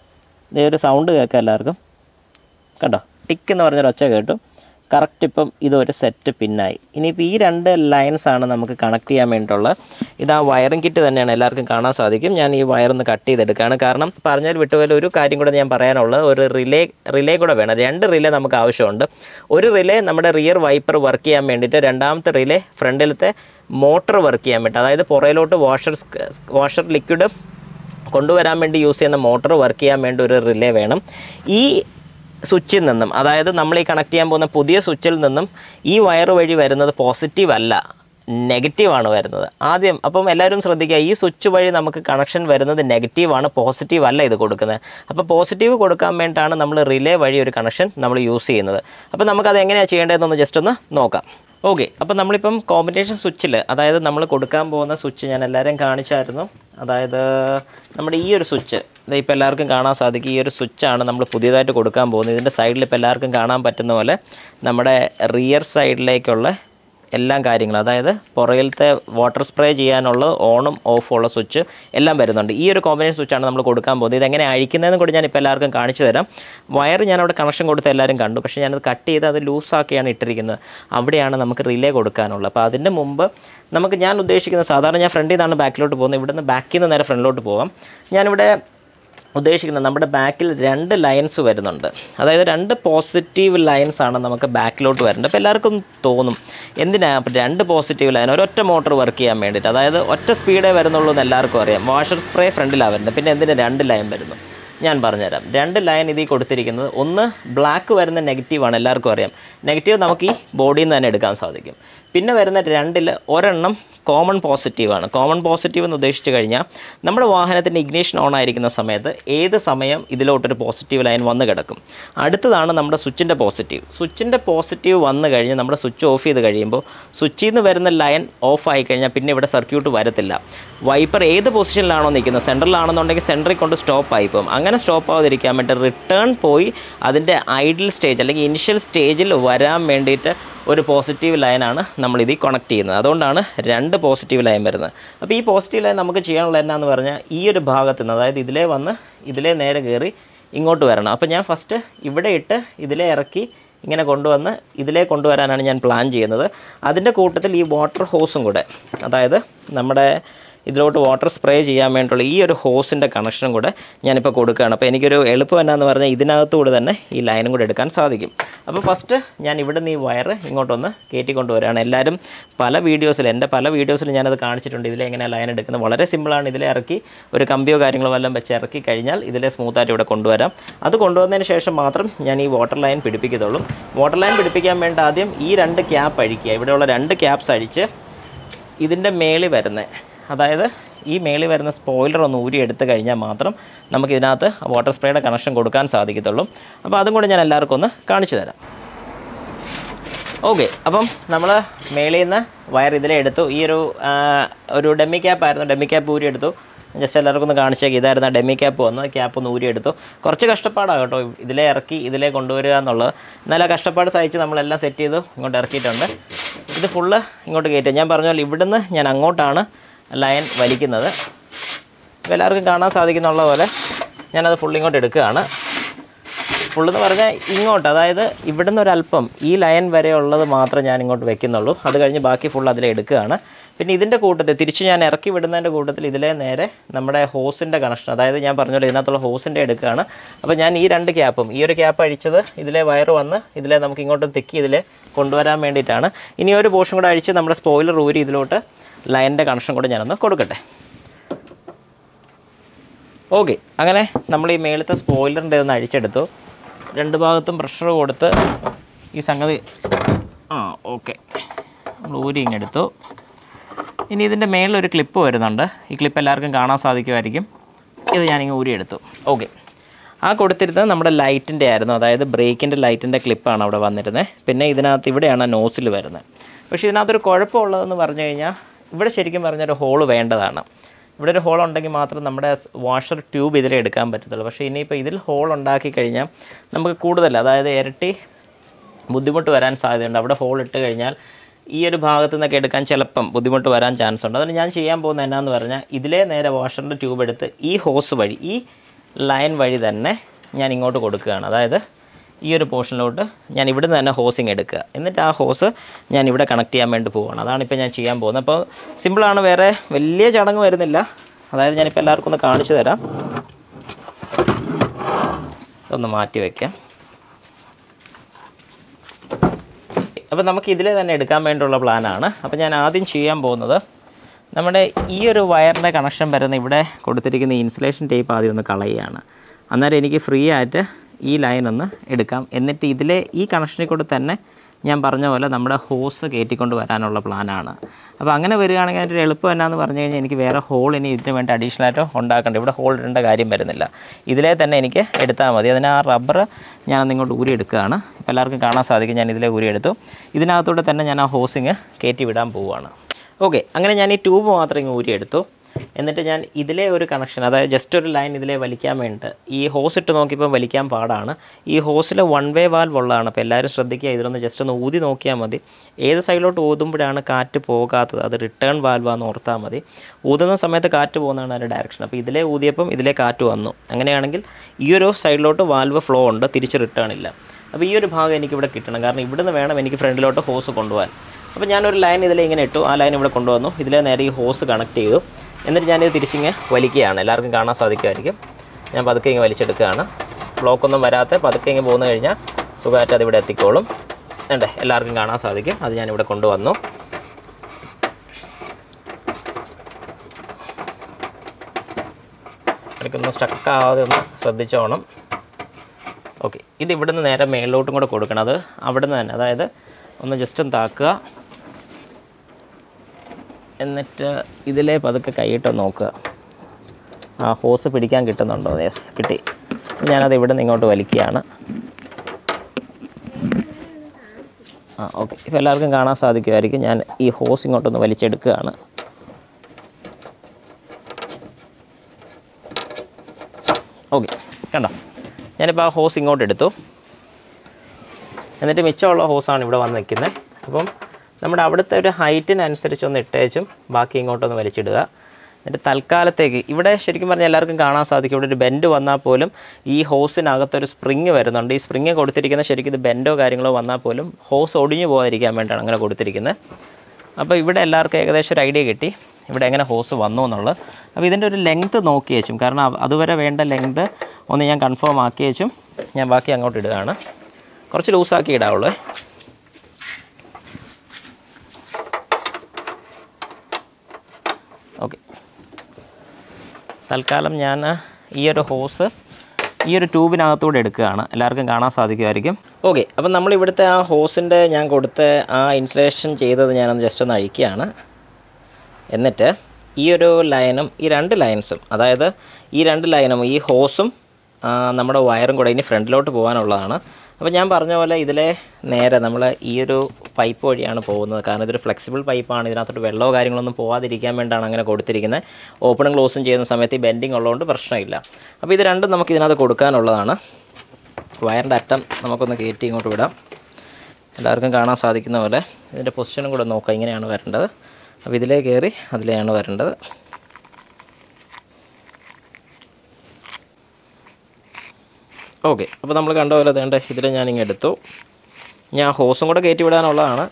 ദേ ഒരു സൗണ്ട് കേൾക്കാം എല്ലാവർക്കും കണ്ടോ ടിക്ക് എന്ന് പറഞ്ഞൊരു ഒച്ച കേട്ടു കറക്റ്റ് ഇപ്പം ഇതൊരു സെറ്റ് പിന്നായി ഇനിയിപ്പോൾ ഈ രണ്ട് ലൈൻസ് ആണ് നമുക്ക് കണക്ട് ചെയ്യാൻ വേണ്ടിയിട്ടുള്ളത് ഇത് ആ വയറിംഗ് കിറ്റ് തന്നെയാണ് എല്ലാവർക്കും കാണാൻ സാധിക്കും ഞാൻ ഈ വയറൊന്ന് കട്ട് ചെയ്തെടുക്കുകയാണ് കാരണം പറഞ്ഞാൽ വിട്ടുപോലെ ഒരു കാര്യം കൂടെ ഞാൻ പറയാനുള്ളത് ഒരു റിലേ റിലേ കൂടെ വേണം രണ്ട് റിലേ നമുക്ക് ആവശ്യമുണ്ട് ഒരു റിലേ നമ്മുടെ റിയർ വൈപ്പർ വർക്ക് ചെയ്യാൻ വേണ്ടിയിട്ട് രണ്ടാമത്തെ റിലേ ഫ്രണ്ടിലത്തെ മോട്ടർ വർക്ക് ചെയ്യാൻ വേണ്ടി അതായത് പുറയിലോട്ട് വാഷർ വാഷർ ലിക്വിഡ് കൊണ്ടുവരാൻ വേണ്ടി യൂസ് ചെയ്യുന്ന മോട്ടോർ വർക്ക് ചെയ്യാൻ വേണ്ടി ഒരു റിലേ വേണം ഈ സ്വിച്ചിൽ നിന്നും അതായത് നമ്മൾ ഈ കണക്ട് ചെയ്യാൻ പോകുന്ന പുതിയ സ്വിച്ചിൽ നിന്നും ഈ വയർ വഴി വരുന്നത് പോസിറ്റീവ് അല്ല നെഗറ്റീവാണ് വരുന്നത് ആദ്യം അപ്പം എല്ലാവരും ശ്രദ്ധിക്കുക ഈ സ്വിച്ച് വഴി നമുക്ക് കണക്ഷൻ വരുന്നത് നെഗറ്റീവാണ് പോസിറ്റീവ് അല്ല ഇത് കൊടുക്കുന്നത് അപ്പോൾ പോസിറ്റീവ് കൊടുക്കാൻ വേണ്ടിയിട്ടാണ് നമ്മൾ റിലേ വഴി ഒരു കണക്ഷൻ നമ്മൾ യൂസ് ചെയ്യുന്നത് അപ്പോൾ നമുക്കത് എങ്ങനെയാണ് ചെയ്യേണ്ടതെന്നൊന്ന് ജസ്റ്റ് ഒന്ന് നോക്കാം ഓക്കെ അപ്പോൾ നമ്മളിപ്പം കോമ്പിനേഷൻ സ്വിച്ചിൽ അതായത് നമ്മൾ കൊടുക്കാൻ പോകുന്ന സ്വിച്ച് ഞാൻ എല്ലാവരെയും കാണിച്ചായിരുന്നു അതായത് നമ്മുടെ ഈ ഒരു സ്വിച്ച് ഇത് ഇപ്പോൾ എല്ലാവർക്കും കാണാൻ സാധിക്കും ഈ ഒരു സ്വിച്ചാണ് നമ്മൾ പുതിയതായിട്ട് കൊടുക്കാൻ പോകുന്നത് ഇതിൻ്റെ സൈഡിൽ ഇപ്പോൾ എല്ലാവർക്കും കാണാൻ പറ്റുന്ന പോലെ നമ്മുടെ റിയർ സൈഡിലേക്കുള്ള എല്ലാം കാര്യങ്ങളും അതായത് പുറകിലത്തെ വാട്ടർ സ്പ്രേ ചെയ്യാനുള്ള ഓണും ഓഫും ഉള്ള സ്വിച്ച് എല്ലാം വരുന്നുണ്ട് ഈ ഒരു കോമ്പിനേഷൻ സ്വിച്ചാണ് നമ്മൾ കൊടുക്കാൻ പോകുന്നത് ഇതെങ്ങനെ അഴിക്കുന്നതെന്ന് കൂടി ഞാൻ ഇപ്പോൾ എല്ലാവർക്കും കാണിച്ചു തരാം വയർ ഞാൻ അവിടെ കണക്ഷൻ കൊടുത്ത് എല്ലാവരും കണ്ടു പക്ഷേ ഞാനത് കട്ട് ചെയ്ത് അത് ലൂസാക്കിയാണ് ഇട്ടിരിക്കുന്നത് അവിടെയാണ് നമുക്ക് റിലേ കൊടുക്കാനുള്ളത് അപ്പോൾ അതിൻ്റെ മുമ്പ് നമുക്ക് ഞാൻ ഉദ്ദേശിക്കുന്നത് സാധാരണ ഞാൻ ഫ്രണ്ടിൽ നിന്നാണ് ബാക്കിലോട്ട് പോകുന്നത് ഇവിടുന്ന് ബാക്കിൽ നിന്ന് നേരെ ഫ്രണ്ടിലോട്ട് പോകാം ഞാനിവിടെ ഉദ്ദേശിക്കുന്നത് നമ്മുടെ ബാക്കിൽ രണ്ട് ലൈൻസ് വരുന്നുണ്ട് അതായത് രണ്ട് പോസിറ്റീവ് ലൈൻസ് ആണ് നമുക്ക് ബാക്കിലോട്ട് വരേണ്ടത് അപ്പോൾ എല്ലാവർക്കും തോന്നും എന്തിനാ അപ്പോൾ രണ്ട് പോസിറ്റീവ് ലൈൻ ഒരൊറ്റ മോട്ടോർ വർക്ക് ചെയ്യാൻ വേണ്ടിയിട്ട് അതായത് ഒറ്റ സ്പീഡേ വരുന്നുള്ളൂ എന്ന് എല്ലാവർക്കും അറിയാം വാഷർ സ്പ്രേ ഫ്രണ്ടിലാണ് വരുന്നത് പിന്നെ എന്തിനാ രണ്ട് ലൈൻ വരുന്നു ഞാൻ പറഞ്ഞുതരാം രണ്ട് ലൈൻ ഇതിൽ കൊടുത്തിരിക്കുന്നത് ഒന്ന് ബ്ലാക്ക് വരുന്ന നെഗറ്റീവാണ് എല്ലാവർക്കും അറിയാം നെഗറ്റീവ് നമുക്ക് ഈ ബോഡിയിൽ നിന്ന് തന്നെ എടുക്കാൻ സാധിക്കും പിന്നെ വരുന്ന രണ്ടിൽ ഒരെണ്ണം കോമൺ പോസിറ്റീവാണ് കോമൺ പോസിറ്റീവ് എന്ന് ഉദ്ദേശിച്ച് കഴിഞ്ഞാൽ നമ്മുടെ വാഹനത്തിൻ്റെ ഇഗ്നീഷൻ ഓൺ ആയിരിക്കുന്ന സമയത്ത് ഏത് സമയം ഇതിലോട്ടൊരു പോസിറ്റീവ് ലൈൻ വന്ന് കിടക്കും അടുത്തതാണ് നമ്മുടെ സ്വിച്ചിൻ്റെ പോസിറ്റീവ് സ്വിച്ചിൻ്റെ പോസിറ്റീവ് വന്നു കഴിഞ്ഞ് നമ്മുടെ സ്വിച്ച് ഓഫ് ചെയ്ത് കഴിയുമ്പോൾ സ്വിച്ചിൽ നിന്ന് വരുന്ന ലൈൻ ഓഫ് ആയി കഴിഞ്ഞാൽ പിന്നെ ഇവിടെ സർക്യൂട്ട് വരത്തില്ല വൈപ്പർ ഏത് പൊസിഷനിലാണോ നിൽക്കുന്നത് സെൻട്രലാണെന്നുണ്ടെങ്കിൽ സെൻറ്ററിൽ കൊണ്ട് സ്റ്റോപ്പ് ആയി പോകും അങ്ങനെ സ്റ്റോപ്പ് ആവാതിരിക്കാൻ വേണ്ടി റിട്ടേൺ പോയി അതിൻ്റെ ഐഡിയൽ സ്റ്റേജ് അല്ലെങ്കിൽ ഇനിഷ്യൽ സ്റ്റേജിൽ വരാൻ വേണ്ടിയിട്ട് ഒരു പോസിറ്റീവ് ലൈനാണ് നമ്മൾ ഇതിൽ കണക്ട് ചെയ്യുന്നത് അതുകൊണ്ടാണ് രണ്ട് പോസിറ്റീവ് ലൈൻ വരുന്നത് അപ്പോൾ ഈ പോസിറ്റീവ് ലൈൻ നമുക്ക് ചെയ്യാനുള്ള എന്നാന്ന് പറഞ്ഞാൽ ഈ ഒരു ഭാഗത്ത് നിന്ന് അതായത് ഇതിലേ വന്ന് ഇതിലേ നേരെ കയറി ഇങ്ങോട്ട് വരണം അപ്പോൾ ഞാൻ ഫസ്റ്റ് ഇവിടെ ഇട്ട് ഇതിലേ ഇറക്കി ഇങ്ങനെ കൊണ്ടുവന്ന് ഇതിലേ കൊണ്ടുവരാനാണ് ഞാൻ പ്ലാൻ ചെയ്യുന്നത് അതിൻ്റെ കൂട്ടത്തിൽ ഈ വാട്ടർ ഹോസും കൂടെ അതായത് നമ്മുടെ ഇതിലോട്ട് വാട്ടർ സ്പ്രേ ചെയ്യാൻ വേണ്ടിയിട്ടുള്ള ഈ ഒരു ഹോസിൻ്റെ കണക്ഷനും കൂടെ ഞാനിപ്പോൾ കൊടുക്കുകയാണ് അപ്പോൾ എനിക്കൊരു എളുപ്പം എന്നാന്ന് പറഞ്ഞാൽ ഇതിനകത്തുകൂടെ തന്നെ ഈ ലൈനും കൂടെ എടുക്കാൻ സാധിക്കും അപ്പോൾ ഫസ്റ്റ് ഞാൻ ഇവിടെ നിന്ന് ഈ വയർ ഇങ്ങോട്ടൊന്ന് കയറ്റിക്കൊണ്ടുവരികയാണ് എല്ലാവരും പല വീഡിയോസിൽ എൻ്റെ പല വീഡിയോസിൽ ഞാനത് കാണിച്ചിട്ടുണ്ട് ഇതിലെ എങ്ങനെ ലൈൻ എടുക്കുന്നത് വളരെ സിമ്പിളാണ് ഇതിലെ ഇറക്കി ഒരു കമ്പിയോ കാര്യങ്ങളോ വല്ലതും വെച്ച് ഇറക്കി കഴിഞ്ഞാൽ ഇതിലെ സ്മൂത്തായിട്ട് ഇവിടെ കൊണ്ടുവരാം അത് കൊണ്ടുവന്നതിന് ശേഷം മാത്രം ഞാൻ ഈ വാട്ടർ ലൈൻ പിടിപ്പിക്കത്തുള്ളൂ വാട്ടർ ലൈൻ പിടിപ്പിക്കാൻ വേണ്ടി ആദ്യം ഈ രണ്ട് ക്യാപ്പ് അഴിക്കുക ഇവിടെയുള്ള രണ്ട് ക്യാപ്സ് അഴിച്ച് ഇതിൻ്റെ മേളിൽ വരുന്നത് അതായത് ഈ മേളിൽ വരുന്ന സ്പോയിലർ ഒന്ന് ഊരി എടുത്തു കഴിഞ്ഞാൽ മാത്രം നമുക്ക് ഇതിനകത്ത് വാട്ടർ സ്പ്രേയുടെ കണക്ഷൻ കൊടുക്കാൻ സാധിക്കത്തുള്ളൂ അപ്പോൾ അതും കൂടെ ഞാൻ എല്ലാവർക്കും ഒന്ന് കാണിച്ചു തരാം ഓക്കെ അപ്പം നമ്മൾ മേളിൽ നിന്ന് വയർ ഇതിലെ എടുത്തു ഈ ഒരു ആ, ഒരു ഡെമ്മി ക്യാപ്പ് ആയിരുന്നു ഡെമ്മി ക്യാപ്പ് ഊരി എടുത്തു ജസ്റ്റ് എല്ലാവർക്കും ഒന്ന് കാണിച്ചേക്ക് ഇതായിരുന്നു ആ ഡെമ്മി ക്യാപ്പ് വന്ന് ക്യാപ്പ് ഒന്ന് ഊരി എടുത്തു കുറച്ച് കഷ്ടപ്പാടാണ് കേട്ടോ ഇതിലേ ഇറക്കി ഇതിലേ കൊണ്ടുവരിക എന്നുള്ളത് എന്നാലും ആ കഷ്ടപ്പാട് സഹിച്ച് നമ്മളെല്ലാം സെറ്റ് ചെയ്തു ഇങ്ങോട്ട് ഇറക്കിയിട്ടുണ്ട് ഇത് ഫുള്ള് ഇങ്ങോട്ട് കയറ്റുക ഞാൻ പറഞ്ഞ പോലെ ഇവിടുന്ന് ഞാൻ അങ്ങോട്ടാണ് ലൈൻ വലിക്കുന്നത് ഇപ്പോൾ എല്ലാവർക്കും കാണാൻ സാധിക്കുന്നുള്ള പോലെ ഞാനത് ഫുൾ ഇങ്ങോട്ട് എടുക്കുകയാണ് ഫുള്ളെന്ന് പറഞ്ഞാൽ ഇങ്ങോട്ട് അതായത് ഇവിടുന്ന് ഒരല്പം ഈ ലൈൻ വരെ ഉള്ളത് മാത്രം ഞാൻ ഇങ്ങോട്ട് വെക്കുന്നുള്ളൂ അത് കഴിഞ്ഞ് ബാക്കി ഫുൾ അതിലെ എടുക്കുകയാണ് പിന്നെ ഇതിൻ്റെ കൂട്ടത്തിൽ തിരിച്ച് ഞാൻ ഇറക്കി വിടുന്നതിൻ്റെ കൂട്ടത്തിൽ ഇതിലെ നേരെ നമ്മുടെ ഹോസിൻ്റെ കണക്ഷൻ അതായത് ഞാൻ പറഞ്ഞ പോലെ ഇതിനകത്തുള്ള ഹോസിൻ്റെ എടുക്കുകയാണ് അപ്പോൾ ഞാൻ ഈ രണ്ട് ക്യാപ്പും ഈ ഒരു ക്യാപ്പ് അഴിച്ചത് ഇതിലെ വയർ വന്ന് ഇതിലെ നമുക്ക് ഇങ്ങോട്ട് തെക്കി ഇതിലെ കൊണ്ടുവരാൻ വേണ്ടിയിട്ടാണ് ഇനി ഒരു പോർഷൻ കൂടെ അഴിച്ച് നമ്മുടെ സ്പോയിലർ ഊരി ഇതിലോട്ട് ലൈനിൻ്റെ കണക്ഷൻ കൂടെ ഞാനൊന്ന് കൊടുക്കട്ടെ ഓക്കെ അങ്ങനെ നമ്മൾ ഈ മേളത്തെ സ്പോയിലറിൻ്റെ ഒന്ന് അഴിച്ചെടുത്തു രണ്ട് ഭാഗത്തും പ്രഷർ കൊടുത്ത് ഈ സംഗതി ആ ഓക്കെ നമ്മൾ ഊരി ഇങ്ങെടുത്തു ഇനി ഇതിൻ്റെ മേളിൽ ഒരു ക്ലിപ്പ് വരുന്നുണ്ട് ഈ ക്ലിപ്പ് എല്ലാവർക്കും കാണാൻ സാധിക്കുമായിരിക്കും ഇത് ഞാനിങ്ങ് ഊരിയെടുത്തു ഓക്കെ ആ കൊടുത്തിരുന്നത് നമ്മുടെ ലൈറ്റിൻ്റെ ആയിരുന്നു അതായത് ബ്രേക്കിൻ്റെ ലൈറ്റിൻ്റെ ക്ലിപ്പാണ് അവിടെ വന്നിരുന്നത് പിന്നെ ഇതിനകത്ത് ഇവിടെയാണ് നോസിൽ വരുന്നത് പക്ഷേ ഇതിനകത്തൊരു കുഴപ്പമുള്ളതെന്ന് പറഞ്ഞു കഴിഞ്ഞാൽ ഇവിടെ ശരിക്കും പറഞ്ഞൊരു ഹോള് വേണ്ടതാണ് ഇവിടെ ഒരു ഹോൾ ഉണ്ടെങ്കിൽ മാത്രം നമ്മുടെ വാഷർ ട്യൂബ് ഇതിൽ എടുക്കാൻ പറ്റത്തുള്ളൂ പക്ഷേ ഇനിയിപ്പോൾ ഇതിൽ ഹോൾ ഉണ്ടാക്കി കഴിഞ്ഞാൽ നമുക്ക് കൂടുതൽ അതായത് ഇരട്ടി ബുദ്ധിമുട്ട് വരാൻ സാധ്യതയുണ്ട് അവിടെ ഹോൾ ഇട്ട് കഴിഞ്ഞാൽ ഈ ഒരു ഭാഗത്തു നിന്നൊക്കെ എടുക്കാൻ ചിലപ്പം ബുദ്ധിമുട്ട് വരാൻ ചാൻസ് ഉണ്ട് അതുകൊണ്ട് ഞാൻ ചെയ്യാൻ പോകുന്നത് എന്നാന്ന് പറഞ്ഞാൽ ഇതിലേ നേരെ വാഷറിൻ്റെ ട്യൂബ് എടുത്ത് ഈ ഹോസ് വഴി ഈ ലൈൻ വഴി തന്നെ ഞാൻ ഇങ്ങോട്ട് കൊടുക്കുകയാണ് അതായത് ഈ ഒരു പോർഷനിലോട്ട് ഞാൻ ഇവിടുന്ന് തന്നെ ഹോസിങ് എടുക്കുക എന്നിട്ട് ആ ഹോസ് ഞാൻ ഇവിടെ കണക്ട് ചെയ്യാൻ വേണ്ടി പോവുകയാണ് അതാണിപ്പോൾ ഞാൻ ചെയ്യാൻ പോകുന്നത് അപ്പോൾ സിമ്പിളാണ് വേറെ വലിയ ചടങ്ങ് വരുന്നില്ല അതായത് ഞാനിപ്പോൾ എല്ലാവർക്കും ഒന്ന് കാണിച്ചു തരാം ഇതൊന്ന് മാറ്റി വയ്ക്കാം അപ്പോൾ നമുക്ക് ഇതിലെ തന്നെ എടുക്കാൻ വേണ്ടിയുള്ള പ്ലാനാണ് അപ്പോൾ ഞാൻ ആദ്യം ചെയ്യാൻ പോകുന്നത് നമ്മുടെ ഈ ഒരു വയറിൻ്റെ കണക്ഷൻ വരുന്ന ഇവിടെ കൊടുത്തിരിക്കുന്ന ഇൻസുലേഷൻ ടേപ്പ് ആദ്യം ഒന്ന് കളയുകയാണ് അന്നേരം എനിക്ക് ഫ്രീ ആയിട്ട് ഈ ലൈൻ ഒന്ന് എടുക്കാം എന്നിട്ട് ഇതിലെ ഈ കണക്ഷനിൽ കൂടെ തന്നെ ഞാൻ പറഞ്ഞ പോലെ നമ്മുടെ ഹോസ് കയറ്റിക്കൊണ്ട് വരാനുള്ള പ്ലാനാണ് അപ്പോൾ അങ്ങനെ വരികയാണെങ്കിൽ അതിൻ്റെ ഒരു എളുപ്പം എന്നാന്ന് പറഞ്ഞു കഴിഞ്ഞാൽ എനിക്ക് വേറെ ഹോൾ ഇനി ഇതിന് വേണ്ടി അഡീഷണൽ ആയിട്ട് ഉണ്ടാക്കണ്ട ഇവിടെ ഹോൾ ഇടേണ്ട കാര്യം വരുന്നില്ല ഇതിലെ തന്നെ എനിക്ക് എടുത്താൽ മതി അതിന് ആ റബ്ബർ ഞാനൊന്ന് ഇങ്ങോട്ട് ഊരി എടുക്കുകയാണ് ഇപ്പോൾ എല്ലാവർക്കും കാണാൻ സാധിക്കും ഞാൻ ഇതിലെ ഊരി എടുത്തു ഇതിനകത്തൂടെ തന്നെ ഞാൻ ആ ഹോസിങ് കയറ്റി വിടാൻ പോവുകയാണ് ഓക്കെ അങ്ങനെ ഞാൻ ഈ ട്യൂബ് മാത്രം ഇങ്ങ് ഊരി എടുത്തു എന്നിട്ട് ഞാൻ ഇതിലെ ഒരു കണക്ഷൻ അതായത് ജസ്റ്റ് ഒരു ലൈൻ ഇതിലെ വലിക്കാൻ വേണ്ടിയിട്ട് ഈ ഹോസ് ഇട്ട് നോക്കിയപ്പോൾ വലിക്കാൻ പാടാണ് ഈ ഹോസിൽ വൺ വേ വാൽവ് ഉള്ളതാണ് അപ്പോൾ എല്ലാവരും ശ്രദ്ധിക്കുക ഇതിലൊന്ന് ജസ്റ്റ് ഒന്ന് ഊതി നോക്കിയാൽ മതി ഏത് സൈഡിലോട്ട് ഊതുമ്പോഴാണ് കാറ്റ് പോകാത്തത് അത് റിട്ടേൺ വാൽവാന്ന് ഓർത്താൽ മതി ഊതുന്ന സമയത്ത് കാറ്റ് പോകുന്നതാണ് അതിൻ്റെ ഡയറക്ഷൻ അപ്പോൾ ഇതിലെ ഊതിയപ്പം ഇതിലെ കാറ്റ് വന്നു അങ്ങനെയാണെങ്കിൽ ഈ ഒരു സൈഡിലോട്ട് വാൽവ് ഫ്ലോ ഉണ്ട് തിരിച്ച് റിട്ടേൺ ഇല്ല അപ്പോൾ ഈ ഒരു ഭാഗം എനിക്കിവിടെ കിട്ടണം കാരണം ഇവിടുന്ന് വേണം എനിക്ക് ഫ്രണ്ടിലോട്ട് ഹോസ് കൊണ്ടുപോകാൻ അപ്പോൾ ഞാനൊരു ലൈൻ ഇതിലെ ഇങ്ങനെ ഇട്ടു ആ ലൈൻ ഇവിടെ കൊണ്ടുവന്നു ഇതിലെ നേരെ ഈ ഹോസ് കണക്ട് ചെയ്തു എന്നിട്ട് ഞാനിത് തിരിച്ചിങ്ങ് വലിക്കുകയാണ് എല്ലാവർക്കും കാണാൻ സാധിക്കുമായിരിക്കും ഞാൻ പതുക്കെ ഇങ്ങ് വലിച്ചെടുക്കുകയാണ് ബ്ലോക്കൊന്നും വരാത്ത പതുക്കെ ഇങ്ങ് പോന്നു കഴിഞ്ഞാൽ സുഖമായിട്ട് അതിവിടെ എത്തിക്കോളും വേണ്ടേ എല്ലാവർക്കും കാണാൻ സാധിക്കും അത് ഞാനിവിടെ കൊണ്ടുവന്നു ഇടയ്ക്കൊന്ന് സ്റ്റക്കാവാതെ ഒന്ന് ശ്രദ്ധിച്ചോണം ഓക്കെ ഇത് ഇവിടുന്ന് നേരെ മേളിലോട്ടും കൂടെ കൊടുക്കണം അത് അവിടുന്ന് തന്നെ അതായത് ഒന്ന് ജസ്റ്റ് ഒന്ന് താക്കുക എന്നിട്ട് ഇതിലെ പതുക്കെ കൈയിട്ട് നോക്കുക ആ ഹോസ് പിടിക്കാൻ കിട്ടുന്നുണ്ടോ യെസ് കിട്ടി ഞാനത് ഇവിടെ നിന്ന് ഇങ്ങോട്ട് വലിക്കുകയാണ് ആ ഓക്കെ ഇപ്പോൾ എല്ലാവർക്കും കാണാൻ സാധിക്കുമായിരിക്കും ഞാൻ ഈ ഹോസ് ഇങ്ങോട്ടൊന്ന് വലിച്ചെടുക്കുകയാണ് ഓക്കെ കണ്ടോ ഞാനിപ്പോൾ ആ ഹോസ് ഇങ്ങോട്ട് എടുത്തു എന്നിട്ട് മിച്ചമുള്ള ഹോസാണ് ഇവിടെ വന്ന് നിൽക്കുന്നത് അപ്പം നമ്മുടെ അവിടുത്തെ ഒരു ഹൈറ്റിനനുസരിച്ച് ഒന്ന് ഇട്ടേച്ചും ബാക്കി ഇങ്ങോട്ടൊന്ന് വലിച്ചിടുക എന്നിട്ട് തൽക്കാലത്തേക്ക് ഇവിടെ ശരിക്കും പറഞ്ഞാൽ എല്ലാവർക്കും കാണാൻ സാധിക്കും ഇവിടെ ഒരു ബെൻഡ് വന്നാൽ പോലും ഈ ഹോസിനകത്തൊരു സ്പ്രിങ് വരുന്നുണ്ട് ഈ സ്പ്രിങ് കൊടുത്തിരിക്കുന്ന ശരിക്കും ഇത് ബെൻഡോ കാര്യങ്ങളോ വന്നാൽ പോലും ഹോസ് ഒടിഞ്ഞു പോകാതിരിക്കാൻ വേണ്ടിയാണ് അങ്ങനെ കൊടുത്തിരിക്കുന്നത് അപ്പോൾ ഇവിടെ എല്ലാവർക്കും ഏകദേശം ഒരു ഐഡിയ കിട്ടി ഇവിടെ എങ്ങനെ ഹോസ് വന്നു എന്നുള്ളത് അപ്പോൾ ഇതിൻ്റെ ഒരു ലെങ്ത്ത് നോക്കി വെച്ചും കാരണം അവ- അതുവരെ വേണ്ട ലെങ്ത്ത് ഒന്ന് ഞാൻ കൺഫേം ആക്കി വെച്ചും ഞാൻ ബാക്കി അങ്ങോട്ട് ഇടുകയാണ് കുറച്ച് ലൂസാക്കി ഇടാവുള്ളൂ ഓക്കെ തൽക്കാലം ഞാൻ ഈ ഒരു ഹോസ് ഈ ഒരു ട്യൂബിനകത്തൂടെ എടുക്കുകയാണ് എല്ലാവർക്കും കാണാൻ സാധിക്കുമായിരിക്കും ഓക്കെ അപ്പം നമ്മൾ ഇവിടുത്തെ ആ ഹോസിൻ്റെ ഞാൻ കൊടുത്ത ആ ഇൻസ്റ്റലേഷൻ ചെയ്തത് ഞാനൊന്ന് ജസ്റ്റ് ഒന്ന് അഴിക്കുകയാണ് എന്നിട്ട് ഈ ഒരു ലൈനും ഈ രണ്ട് ലൈൻസും അതായത് ഈ രണ്ട് ലൈനും ഈ ഹോസും ആ, നമ്മുടെ വയറും കൂടെ ഇനി ഫ്രണ്ടിലോട്ട് പോകാനുള്ളതാണ് അപ്പോൾ ഞാൻ പറഞ്ഞ പോലെ ഇതിലെ നേരെ നമ്മൾ ഈ ഒരു പൈപ്പ് വഴിയാണ് പോകുന്നത് കാരണം ഇതൊരു ഫ്ലെക്സിബിൾ പൈപ്പാണ് ഇതിനകത്തോട്ട് വെള്ളമോ കാര്യങ്ങളൊന്നും പോകാതിരിക്കാൻ വേണ്ടിയാണ് അങ്ങനെ കൊടുത്തിരിക്കുന്നത് ഓപ്പണും ക്ലോസും ചെയ്യുന്ന സമയത്ത് ഈ ബെൻഡിങ് ഉള്ളതുകൊണ്ട് പ്രശ്നമില്ല അപ്പോൾ ഇത് രണ്ടും നമുക്ക് ഇതിനകത്ത് കൊടുക്കാനുള്ളതാണ് വയറിൻ്റെ അറ്റം നമുക്കൊന്ന് കയറ്റി ഇങ്ങോട്ട് വിടാം എല്ലാവർക്കും കാണാൻ സാധിക്കുന്ന പോലെ ഇതിൻ്റെ പൊസിഷനും കൂടെ നോക്കാം ഇങ്ങനെയാണ് വരേണ്ടത് അപ്പോൾ ഇതിലേ കയറി അതിലെയാണ് വരേണ്ടത് ഓക്കെ അപ്പോൾ നമ്മൾ കണ്ട പോലെ വേണ്ട ഇതിൽ ഞാനിങ്ങ് എടുത്തു ഞാൻ ഹോസും കൂടെ കയറ്റി വിടാനുള്ളതാണ്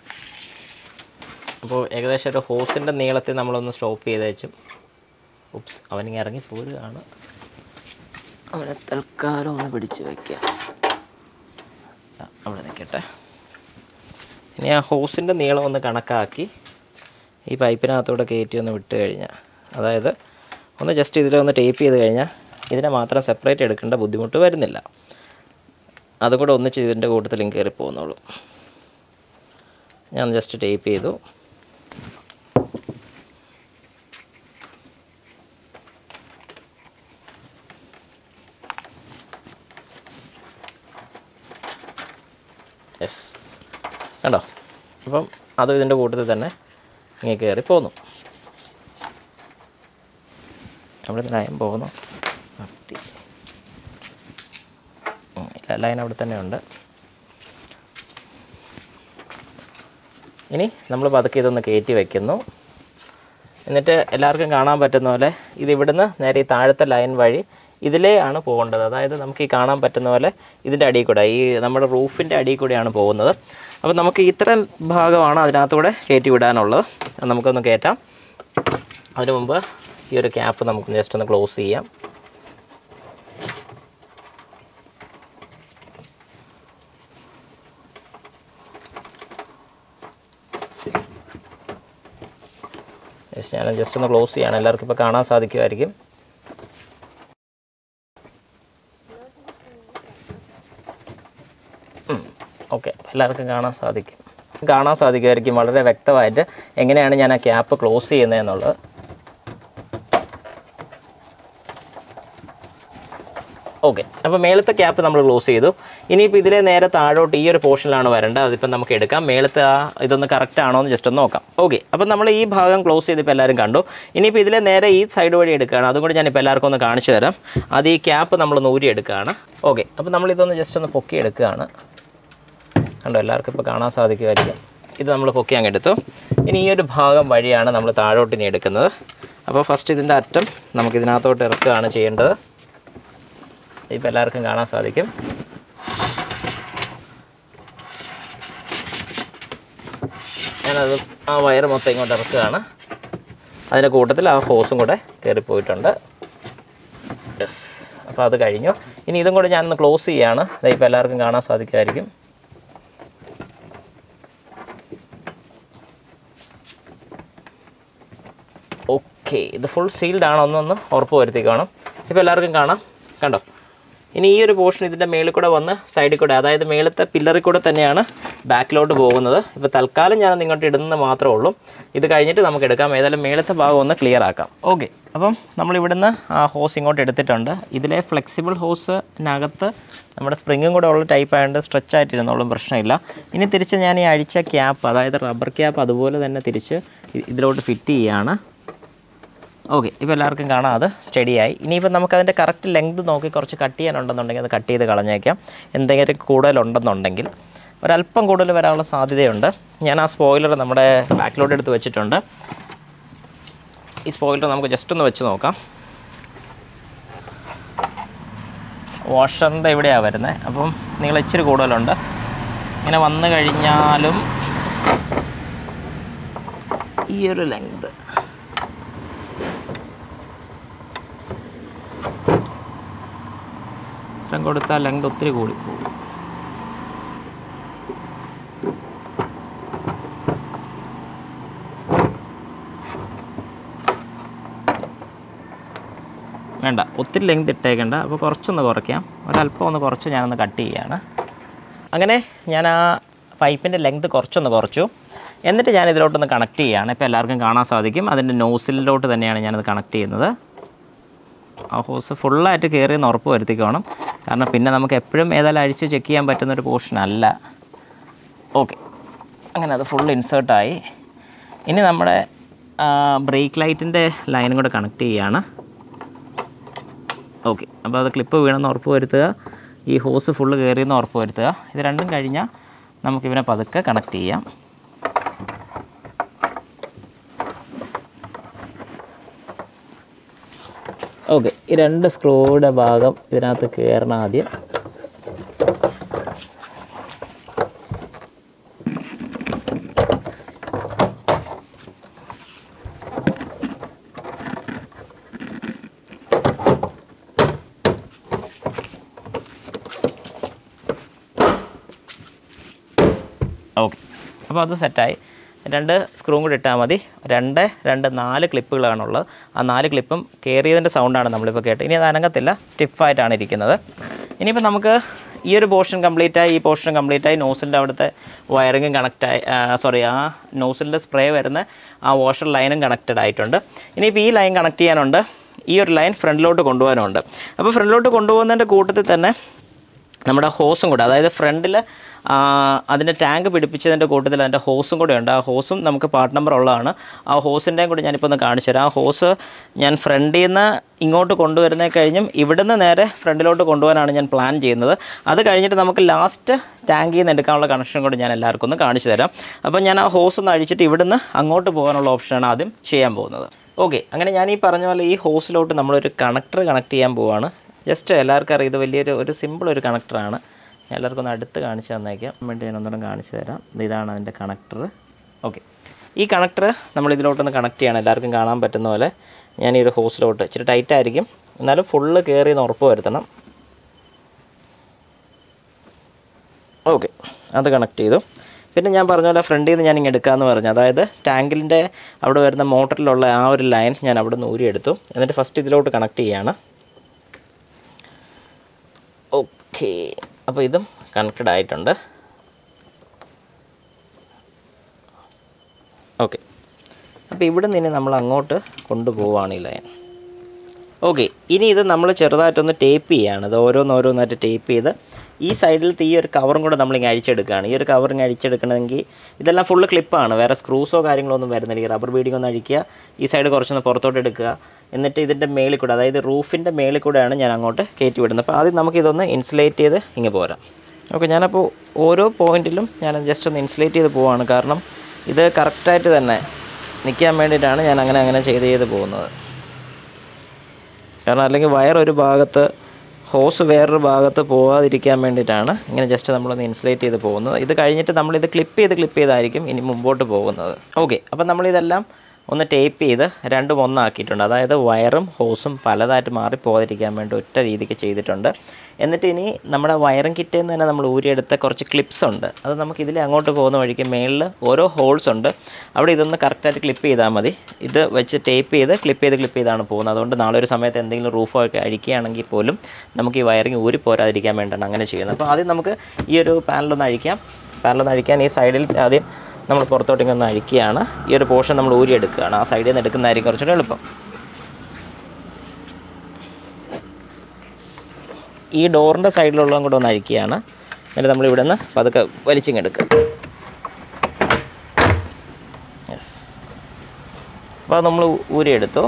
അപ്പോൾ ഏകദേശം ഒരു ഹോസിൻ്റെ നീളത്തിൽ നമ്മളൊന്ന് സ്റ്റോപ്പ് ചെയ്ത് വെച്ചും ഉപ്സ് അവനിങ്ങനെ ഇറങ്ങി പോരുകയാണ് അവനെ തൽക്കാലം ഒന്ന് പിടിച്ച് വയ്ക്കാം ആ, അവിടെ നിൽക്കട്ടെ ഇനി ആ ഹോസിൻ്റെ നീളം ഒന്ന് കണക്കാക്കി ഈ പൈപ്പിനകത്തൂടെ കയറ്റി ഒന്ന് വിട്ട് കഴിഞ്ഞാൽ അതായത് ഒന്ന് ജസ്റ്റ് ഇതിലൊന്ന് ടേപ്പ് ചെയ്ത് കഴിഞ്ഞാൽ ഇതിനെ മാത്രം സെപ്പറേറ്റ് എടുക്കേണ്ട ബുദ്ധിമുട്ട് വരുന്നില്ല അതും കൂടെ ഒന്നിച്ച് ഇതിൻ്റെ കൂട്ടത്തിലും കയറി പോകുന്നുള്ളൂ ഞാൻ ജസ്റ്റ് ടേപ്പ് ചെയ്തു യെസ് കണ്ടോ അപ്പം അതും ഇതിൻ്റെ കൂട്ടത്തിൽ തന്നെ ഇങ്ങനെ കയറി പോന്നു അവിടെ നിന്ന് ലൈൻ പോകുന്നു അട്ടി. ഉം, ഇല്ല ലൈൻ അവിടെ തന്നെ ഉണ്ട് ഇനി നമ്മൾ പതുക്കെ ഇതൊന്ന് കയറ്റി വയ്ക്കുന്നു എന്നിട്ട് എല്ലാവർക്കും കാണാൻ പറ്റുന്ന പോലെ ഇത് ഇവിടുന്ന് നേരെ ഈ താഴത്തെ ലൈൻ വഴി ഇതിലേ ആണ് പോകേണ്ടത് അതായത് നമുക്ക് ഈ കാണാൻ പറ്റുന്ന പോലെ ഇതിൻ്റെ അടിയിൽ കൂടെ ഈ നമ്മുടെ റൂഫിൻ്റെ അടിയിൽ കൂടെയാണ് പോകുന്നത് അപ്പോൾ നമുക്ക് ഇത്രയും ഭാഗമാണ് അതിനകത്തൂടെ കയറ്റി വിടാനുള്ളത് അത് നമുക്കൊന്ന് കയറ്റാം അതിനു മുമ്പ് ഈ ഒരു ക്യാപ്പ് നമുക്ക് ജസ്റ്റ് ഒന്ന് ക്ലോസ് ചെയ്യാം ജസ്റ്റ് ഞാൻ ജസ്റ്റ് ഒന്ന് ക്ലോസ് ചെയ്യാണ് എല്ലാവർക്കും ഇപ്പോൾ കാണാൻ സാധിക്കുമായിരിക്കും ഓക്കെ എല്ലാവർക്കും കാണാൻ സാധിക്കും കാണാൻ സാധിക്കുമായിരിക്കും വളരെ വ്യക്തമായിട്ട് എങ്ങനെയാണ് ഞാൻ ആ ക്യാപ്പ് ക്ലോസ് ചെയ്യുന്നതെന്നുള്ളത് ഓക്കെ അപ്പോൾ മേളത്തെ ക്യാപ്പ് നമ്മൾ ക്ലോസ് ചെയ്തു ഇനിയിപ്പോൾ ഇതിലെ നേരെ താഴോട്ട് ഈ ഒരു പോർഷനിലാണ് വരേണ്ടത് അതിപ്പോൾ നമുക്ക് എടുക്കാം മേളത്തെ ആ ഇതൊന്ന് കറക്റ്റ് ആണോ എന്ന് ജസ്റ്റ് ഒന്ന് നോക്കാം ഓക്കെ അപ്പോൾ നമ്മൾ ഈ ഭാഗം ക്ലോസ് ചെയ്തിപ്പോൾ എല്ലാവരും കണ്ടു ഇനിയിപ്പോൾ ഇതിലെ നേരെ ഈ സൈഡ് വഴി എടുക്കുകയാണ് അതും കൂടി ഞാനിപ്പോൾ എല്ലാവർക്കും ഒന്ന് കാണിച്ചു തരാം അത് ഈ ക്യാപ്പ് നമ്മൾ നൂരി എടുക്കുകയാണ് ഓക്കെ അപ്പോൾ നമ്മൾ ഇതൊന്ന് ജസ്റ്റ് ഒന്ന് പൊക്കി എടുക്കുകയാണ് കണ്ടോ എല്ലാവർക്കും ഇപ്പോൾ കാണാൻ സാധിക്കുമായിരിക്കും ഇത് നമ്മൾ പൊക്കി അങ്ങ് എടുത്തു ഇനി ഈ ഒരു ഭാഗം വഴിയാണ് നമ്മൾ താഴോട്ട് ഇനി എടുക്കുന്നത് അപ്പോൾ ഫസ്റ്റ് ഇതിൻ്റെ അറ്റം നമുക്ക് ഇതിനകത്തോട്ട് ഇറക്കുകയാണ് ചെയ്യേണ്ടത് ഇപ്പോൾ എല്ലാവർക്കും കാണാൻ സാധിക്കും ഞാനത് ആ വയർ മൊത്തം ഇങ്ങോട്ട് ഇറക്കുകയാണ് അതിൻ്റെ കൂട്ടത്തിൽ ആ ഹോസും കൂടെ കയറിപ്പോയിട്ടുണ്ട് യെസ് അപ്പോൾ അത് കഴിഞ്ഞു ഇനി ഇതും കൂടെ ഞാനൊന്ന് ക്ലോസ് ചെയ്യാണ് ഇപ്പോൾ എല്ലാവർക്കും കാണാൻ സാധിക്കുമായിരിക്കും ഓക്കെ ഇത് ഫുൾ സീൽഡ് ആണോ എന്നൊന്ന് ഉറപ്പ് വരുത്തിക്കണം ഇപ്പോൾ എല്ലാവർക്കും കാണാം കണ്ടോ ഇനി ഈ ഒരു പോർഷൻ ഇതിൻ്റെ മേളിൽ കൂടെ വന്ന് സൈഡിൽ കൂടെ അതായത് മേളത്തെ പില്ലറിൽ കൂടെ തന്നെയാണ് ബാക്കിലോട്ട് പോകുന്നത് ഇപ്പോൾ തൽക്കാലം ഞാൻ ഇങ്ങോട്ട് ഇടുന്നത് മാത്രമേ ഉള്ളൂ ഇത് കഴിഞ്ഞിട്ട് നമുക്ക് എടുക്കാം ഏതായാലും മേളത്തെ ഭാഗം ഒന്ന് ക്ലിയർ ആക്കാം ഓക്കെ അപ്പം നമ്മൾ ഇവിടുന്ന് ആ ഹോസ് ഇങ്ങോട്ട് എടുത്തിട്ടുണ്ട് ഇതിലെ ഫ്ലെക്സിബിൾ ഹോസിനകത്ത് നമ്മുടെ സ്പ്രിങ്ങും കൂടെ ഉള്ള ടൈപ്പ് ആയതുകൊണ്ട് സ്ട്രെച്ച് ആയിട്ടിരുന്നോളും പ്രശ്നമില്ല ഇനി തിരിച്ച് ഞാൻ ഈ അഴിച്ച ക്യാപ്പ് അതായത് റബ്ബർ ക്യാപ്പ് അതുപോലെ തന്നെ തിരിച്ച് ഇ- ഇതിലോട്ട് ഫിറ്റ് ചെയ്യുകയാണ് ഓക്കെ ഇപ്പോൾ എല്ലാവർക്കും കാണാം അത് സ്റ്റഡിയായി ഇനിയിപ്പോൾ നമുക്ക് അതിൻ്റെ കറക്റ്റ് ലെങ്ത് നോക്കി കുറച്ച് കട്ട് ചെയ്യാനുണ്ടെന്നുണ്ടെങ്കിൽ അത് കട്ട് ചെയ്ത് കളഞ്ഞേക്കാം എന്തെങ്കിലും കൂടുതലുണ്ടെന്നുണ്ടെങ്കിൽ ഒരല്പം കൂടുതൽ വരാനുള്ള സാധ്യതയുണ്ട് ഞാൻ ആ സ്പോയിലർ നമ്മുടെ ബാക്കിലോട്ട് എടുത്ത് വെച്ചിട്ടുണ്ട് ഈ സ്പോയിലർ നമുക്ക് ജസ്റ്റ് ഒന്ന് വെച്ച് നോക്കാം വാഷറിൻ്റെ ഇവിടെയാണ് വരുന്നത് അപ്പം നിങ്ങൾ ഇച്ചിരി കൂടുതലുണ്ട് ഇങ്ങനെ വന്നു കഴിഞ്ഞാലും ഈ ഒരു ലെങ്ത് ഇത്രയും കൊടുത്താൽ ലെങ്ത് ഒത്തിരി കൂടി പോകും വേണ്ട ഒത്തിരി ലെങ്ത് ഇട്ടേക്കണ്ട അപ്പോൾ കുറച്ചൊന്ന് കുറയ്ക്കാം ഒരല്പം ഒന്ന് കുറച്ച് ഞാനൊന്ന് കട്ട് ചെയ്യാണ് അങ്ങനെ ഞാൻ ആ പൈപ്പിൻ്റെ ലെങ്ത് കുറച്ചൊന്ന് കുറച്ചു എന്നിട്ട് ഞാൻ ഇതിലോട്ടൊന്ന് കണക്ട് ചെയ്യുകയാണ് ഇപ്പോൾ എല്ലാവർക്കും കാണാൻ സാധിക്കും അതിൻ്റെ നോസിലിലോട്ട് തന്നെയാണ് ഞാനത് കണക്ട് ചെയ്യുന്നത് ആ ഹോസ് ഫുള്ളായിട്ട് കയറിയെന്ന് ഉറപ്പ് വരുത്തിക്കോണം കാരണം പിന്നെ നമുക്ക് എപ്പോഴും ഏതായാലും അഴിച്ച് ചെക്ക് ചെയ്യാൻ പറ്റുന്ന ഒരു പോർഷൻ അല്ല ഓക്കെ അങ്ങനെ അത് ഫുൾ ഇൻസേർട്ടായി ഇനി നമ്മുടെ ബ്രേക്ക് ലൈറ്റിൻ്റെ ലൈനും കൂടെ കണക്ട് ചെയ്യുകയാണ് ഓക്കെ അപ്പോൾ അത് ക്ലിപ്പ് വീണെന്ന് ഉറപ്പ് വരുത്തുക ഈ ഹോസ് ഫുള്ള് കയറിയെന്ന് ഉറപ്പ് വരുത്തുക ഇത് രണ്ടും കഴിഞ്ഞാൽ നമുക്കിവനെ പതുക്കെ കണക്ട് ചെയ്യാം ഓക്കെ ഈ രണ്ട് സ്ക്രൂയുടെ ഭാഗം ഇതിനകത്ത് കയറണം ആദ്യം ഓക്കെ അപ്പോൾ അത് സെറ്റായി രണ്ട് സ്ക്രൂവും കൂടി ഇട്ടാൽ മതി രണ്ട് രണ്ട് നാല് ക്ലിപ്പുകളാണുള്ളത് ആ നാല് ക്ലിപ്പും കയറിയതിൻ്റെ സൗണ്ടാണ് നമ്മളിപ്പോൾ കേട്ടത് ഇനി അത് അനങ്ങത്തില്ല സ്റ്റിഫായിട്ടാണ് ഇരിക്കുന്നത് ഇനിയിപ്പോൾ നമുക്ക് ഈ ഒരു പോർഷൻ കംപ്ലീറ്റ് ആയി ഈ പോർഷൻ കംപ്ലീറ്റ് ആയി നോസിലിൻ്റെ അവിടുത്തെ വയറിങ്ങും കണക്റ്റായി സോറി ആ നോസിലിൻ്റെ സ്പ്രേ വരുന്ന ആ വാഷർ ലൈനും കണക്റ്റഡ് ആയിട്ടുണ്ട് ഇനിയിപ്പോൾ ഈ ലൈൻ കണക്ട് ചെയ്യാനുണ്ട് ഈ ഒരു ലൈൻ ഫ്രണ്ടിലോട്ട് കൊണ്ടുപോകാനുണ്ട് അപ്പോൾ ഫ്രണ്ടിലോട്ട് കൊണ്ടുപോകുന്നതിൻ്റെ കൂട്ടത്തിൽ തന്നെ നമ്മുടെ ഹോസും കൂടെ അതായത് ഫ്രണ്ടിൽ അതിൻ്റെ ടാങ്ക് പിടിപ്പിച്ചതിൻ്റെ കൂട്ടത്തിൽ അതിൻ്റെ ഹോസും കൂടെ ഉണ്ട് ആ ഹോസും നമുക്ക് പാർട്ട് നമ്പർ ഉള്ളതാണ് ആ ഹോസിൻ്റെയും കൂടി ഞാനിപ്പോൾ ഒന്ന് കാണിച്ചു തരാം ആ ഹോസ് ഞാൻ ഫ്രണ്ടിൽ നിന്ന് ഇങ്ങോട്ട് കൊണ്ടുവരുന്ന കഴിഞ്ഞും ഇവിടുന്ന് നേരെ ഫ്രണ്ടിലോട്ട് കൊണ്ടുപോകാനാണ് ഞാൻ പ്ലാൻ ചെയ്യുന്നത് അത് കഴിഞ്ഞിട്ട് നമുക്ക് ലാസ്റ്റ് ടാങ്കിൽ നിന്ന് എടുക്കാനുള്ള കണക്ഷൻ കൂടി ഞാൻ എല്ലാവർക്കും ഒന്ന് കാണിച്ചു തരാം അപ്പോൾ ഞാൻ ആ ഹോസ് ഒന്ന് അഴിച്ചിട്ട് ഇവിടുന്ന് അങ്ങോട്ട് പോകാനുള്ള ഓപ്ഷനാണ് ആദ്യം ചെയ്യാൻ പോകുന്നത് ഓക്കെ അങ്ങനെ ഞാൻ ഈ പറഞ്ഞ പോലെ ഈ ഹോസിലോട്ട് നമ്മളൊരു കണക്ടർ കണക്ട് ചെയ്യാൻ പോവുകയാണ് ജസ്റ്റ് എല്ലാവർക്കും അറിയാം ഇത് വലിയൊരു ഒരു സിമ്പിൾ ഒരു കണക്ടറാണ് ഞാൻ എല്ലാവർക്കും ഒന്ന് അടുത്ത് കാണിച്ച് തന്നേക്കാം വേണ്ടി ഞാൻ ഒന്നുകൂടെ കാണിച്ചു തരാം ഇത് ഇതാണ് അതിൻ്റെ കണക്ടർ ഓക്കെ ഈ കണക്ടർ നമ്മൾ ഇതിലോട്ടൊന്ന് കണക്ട് ചെയ്യണം എല്ലാവർക്കും കാണാൻ പറ്റുന്ന പോലെ ഞാൻ ഈ ഒരു ഹോസിലോട്ട് ഇച്ചിരി ടൈറ്റ് ആയിരിക്കും എന്നാലും ഫുള്ള് കയറി എന്ന് ഉറപ്പ് വരുത്തണം ഓക്കെ അത് കണക്ട് ചെയ്തു പിന്നെ ഞാൻ പറഞ്ഞ പോലെ ഫ്രണ്ടിൽ നിന്ന് ഞാൻ ഇങ്ങനെ എടുക്കാമെന്ന് പറഞ്ഞു അതായത് ടാങ്കിൻ്റെ അവിടെ വരുന്ന മോട്ടറിലുള്ള ആ ഒരു ലൈൻ ഞാൻ അവിടെ നിന്ന് ഊരിയെടുത്തു എന്നിട്ട് ഫസ്റ്റ് ഇതിലോട്ട് കണക്ട് ചെയ്യാണ് ഓക്കെ അപ്പോൾ ഇതും കണക്റ്റഡ് ആയിട്ടുണ്ട് ഓക്കെ അപ്പോൾ ഇവിടെ നിന്ന് നമ്മൾ അങ്ങോട്ട് കൊണ്ടുപോവാണ് ഈ ലൈൻ ഓക്കെ ഇനി ഇത് നമ്മൾ ചെറുതായിട്ടൊന്ന് ടേപ്പ് ചെയ്യാണ് ഇത് ഓരോന്നോരോന്നായിട്ട് ടേപ്പ് ചെയ്ത് ഈ സൈഡിലത്തെ ഈ ഒരു കവറും കൂടെ നമ്മളിങ്ങനെ അഴിച്ചെടുക്കുകയാണ് ഈ ഒരു കവർ ഇങ്ങനെ അഴിച്ചെടുക്കണമെങ്കിൽ ഇതെല്ലാം ഫുള്ള് ക്ലിപ്പാണ് വേറെ സ്ക്രൂസോ കാര്യങ്ങളോ ഒന്നും വരുന്നില്ല ഈ റബ്ബർ ബീഡിംഗ് ഒന്ന് അഴിക്കുക ഈ സൈഡ് കുറച്ചൊന്ന് പുറത്തോട്ട് എടുക്കുക എന്നിട്ട് ഇതിൻ്റെ മേളിൽ കൂടെ അതായത് റൂഫിൻ്റെ മേളിൽ കൂടെയാണ് ഞാൻ അങ്ങോട്ട് കയറ്റി വിടുന്നത് അപ്പോൾ ആദ്യം നമുക്കിതൊന്ന് ഇൻസുലേറ്റ് ചെയ്ത് ഇങ്ങ് പോരാം ഓക്കെ ഞാനപ്പോൾ ഓരോ പോയിന്റിലും ഞാൻ ജസ്റ്റ് ഒന്ന് ഇൻസുലേറ്റ് ചെയ്ത് പോവാണ് കാരണം ഇത് കറക്റ്റായിട്ട് തന്നെ നിൽക്കാൻ വേണ്ടിയിട്ടാണ് ഞാൻ അങ്ങനെ അങ്ങനെ ചെയ്ത് ചെയ്ത് പോകുന്നത് കാരണം അല്ലെങ്കിൽ വയർ ഒരു ഭാഗത്ത് ഹോസ് വേറൊരു ഭാഗത്ത് പോകാതിരിക്കാൻ വേണ്ടിയിട്ടാണ് ഇങ്ങനെ ജസ്റ്റ് നമ്മളൊന്ന് ഇൻസുലേറ്റ് ചെയ്ത് പോകുന്നത് ഇത് കഴിഞ്ഞിട്ട് നമ്മളിത് ക്ലിപ്പ് ചെയ്ത് ക്ലിപ്പ് ചെയ്തായിരിക്കും ഇനി മുമ്പോട്ട് പോകുന്നത് ഓക്കെ അപ്പം നമ്മളിതെല്ലാം ഒന്ന് ടേപ്പ് ചെയ്ത് രണ്ടും ഒന്നാക്കിയിട്ടുണ്ട് അതായത് വയറും ഹോസും പലതായിട്ട് മാറിപ്പോകാതിരിക്കാൻ വേണ്ടി ഒറ്റ രീതിക്ക് ചെയ്തിട്ടുണ്ട് എന്നിട്ട് ഇനി നമ്മുടെ വയറിംഗ് കിറ്റിൽ നിന്ന് തന്നെ നമ്മൾ ഊരിയെടുത്ത കുറച്ച് ക്ലിപ്സ് ഉണ്ട് അത് നമുക്ക് ഇതിൽ അങ്ങോട്ട് പോകുന്ന വഴിക്ക് മേളിൽ ഓരോ ഹോൾസ് ഉണ്ട് അവിടെ ഇതൊന്ന് കറക്റ്റായിട്ട് ക്ലിപ്പ് ചെയ്താൽ മതി ഇത് വെച്ച് ടേപ്പ് ചെയ്ത് ക്ലിപ്പ് ചെയ്ത് ക്ലിപ്പ് ചെയ്താണ് പോകുന്നത് അതുകൊണ്ട് നാളെ ഒരു സമയത്ത് എന്തെങ്കിലും റൂഫൊക്കെ അഴിക്കുകയാണെങ്കിൽ പോലും നമുക്ക് ഈ വയറിംഗ് ഊരി പോരാതിരിക്കാൻ വേണ്ടിയാണ് അങ്ങനെ ചെയ്യുന്നത് അപ്പോൾ ആദ്യം നമുക്ക് ഈ ഒരു പാനലൊന്ന് അഴിക്കാം പാനലൊന്ന് അഴിക്കാൻ ഈ സൈഡിൽ ആദ്യം നമ്മൾ പുറത്തോട്ടേക്ക് ഒന്ന് അഴിക്കുകയാണ് ഈ ഒരു പോർഷൻ നമ്മൾ ഊരിയെടുക്കുകയാണ് ആ സൈഡിൽ നിന്ന് എടുക്കുന്നതായിരിക്കും കുറച്ചുകൂടെ എളുപ്പം ഈ ഡോറിൻ്റെ സൈഡിലുള്ളതും കൂടെ ഒന്ന് അഴിക്കുകയാണ് എന്നിട്ട് നമ്മൾ ഇവിടെ നിന്ന് പതുക്കെ വലിച്ചിങ്ങെടുക്കുക യെസ് അപ്പോൾ അത് നമ്മൾ ഊരിയെടുത്തു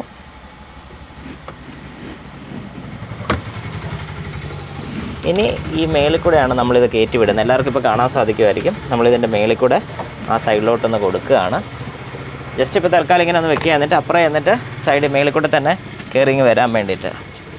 ഇനി ഈ മേളിൽ കൂടെയാണ് നമ്മളിത് കയറ്റി വിടുന്നത് എല്ലാവർക്കും ഇപ്പോൾ കാണാൻ സാധിക്കുമായിരിക്കും നമ്മളിതിൻ്റെ മേളിൽ കൂടെ ആ സൈഡിലോട്ടൊന്ന് കൊടുക്കുകയാണ് ജസ്റ്റ് ഇപ്പോൾ തൽക്കാലം ഇങ്ങനെ ഒന്ന് വെക്കുക എന്നിട്ട് അപ്പുറം എന്നിട്ട് സൈഡ് മേളിൽ കൂടെ തന്നെ കയറിങ് വരാൻ വേണ്ടിയിട്ട്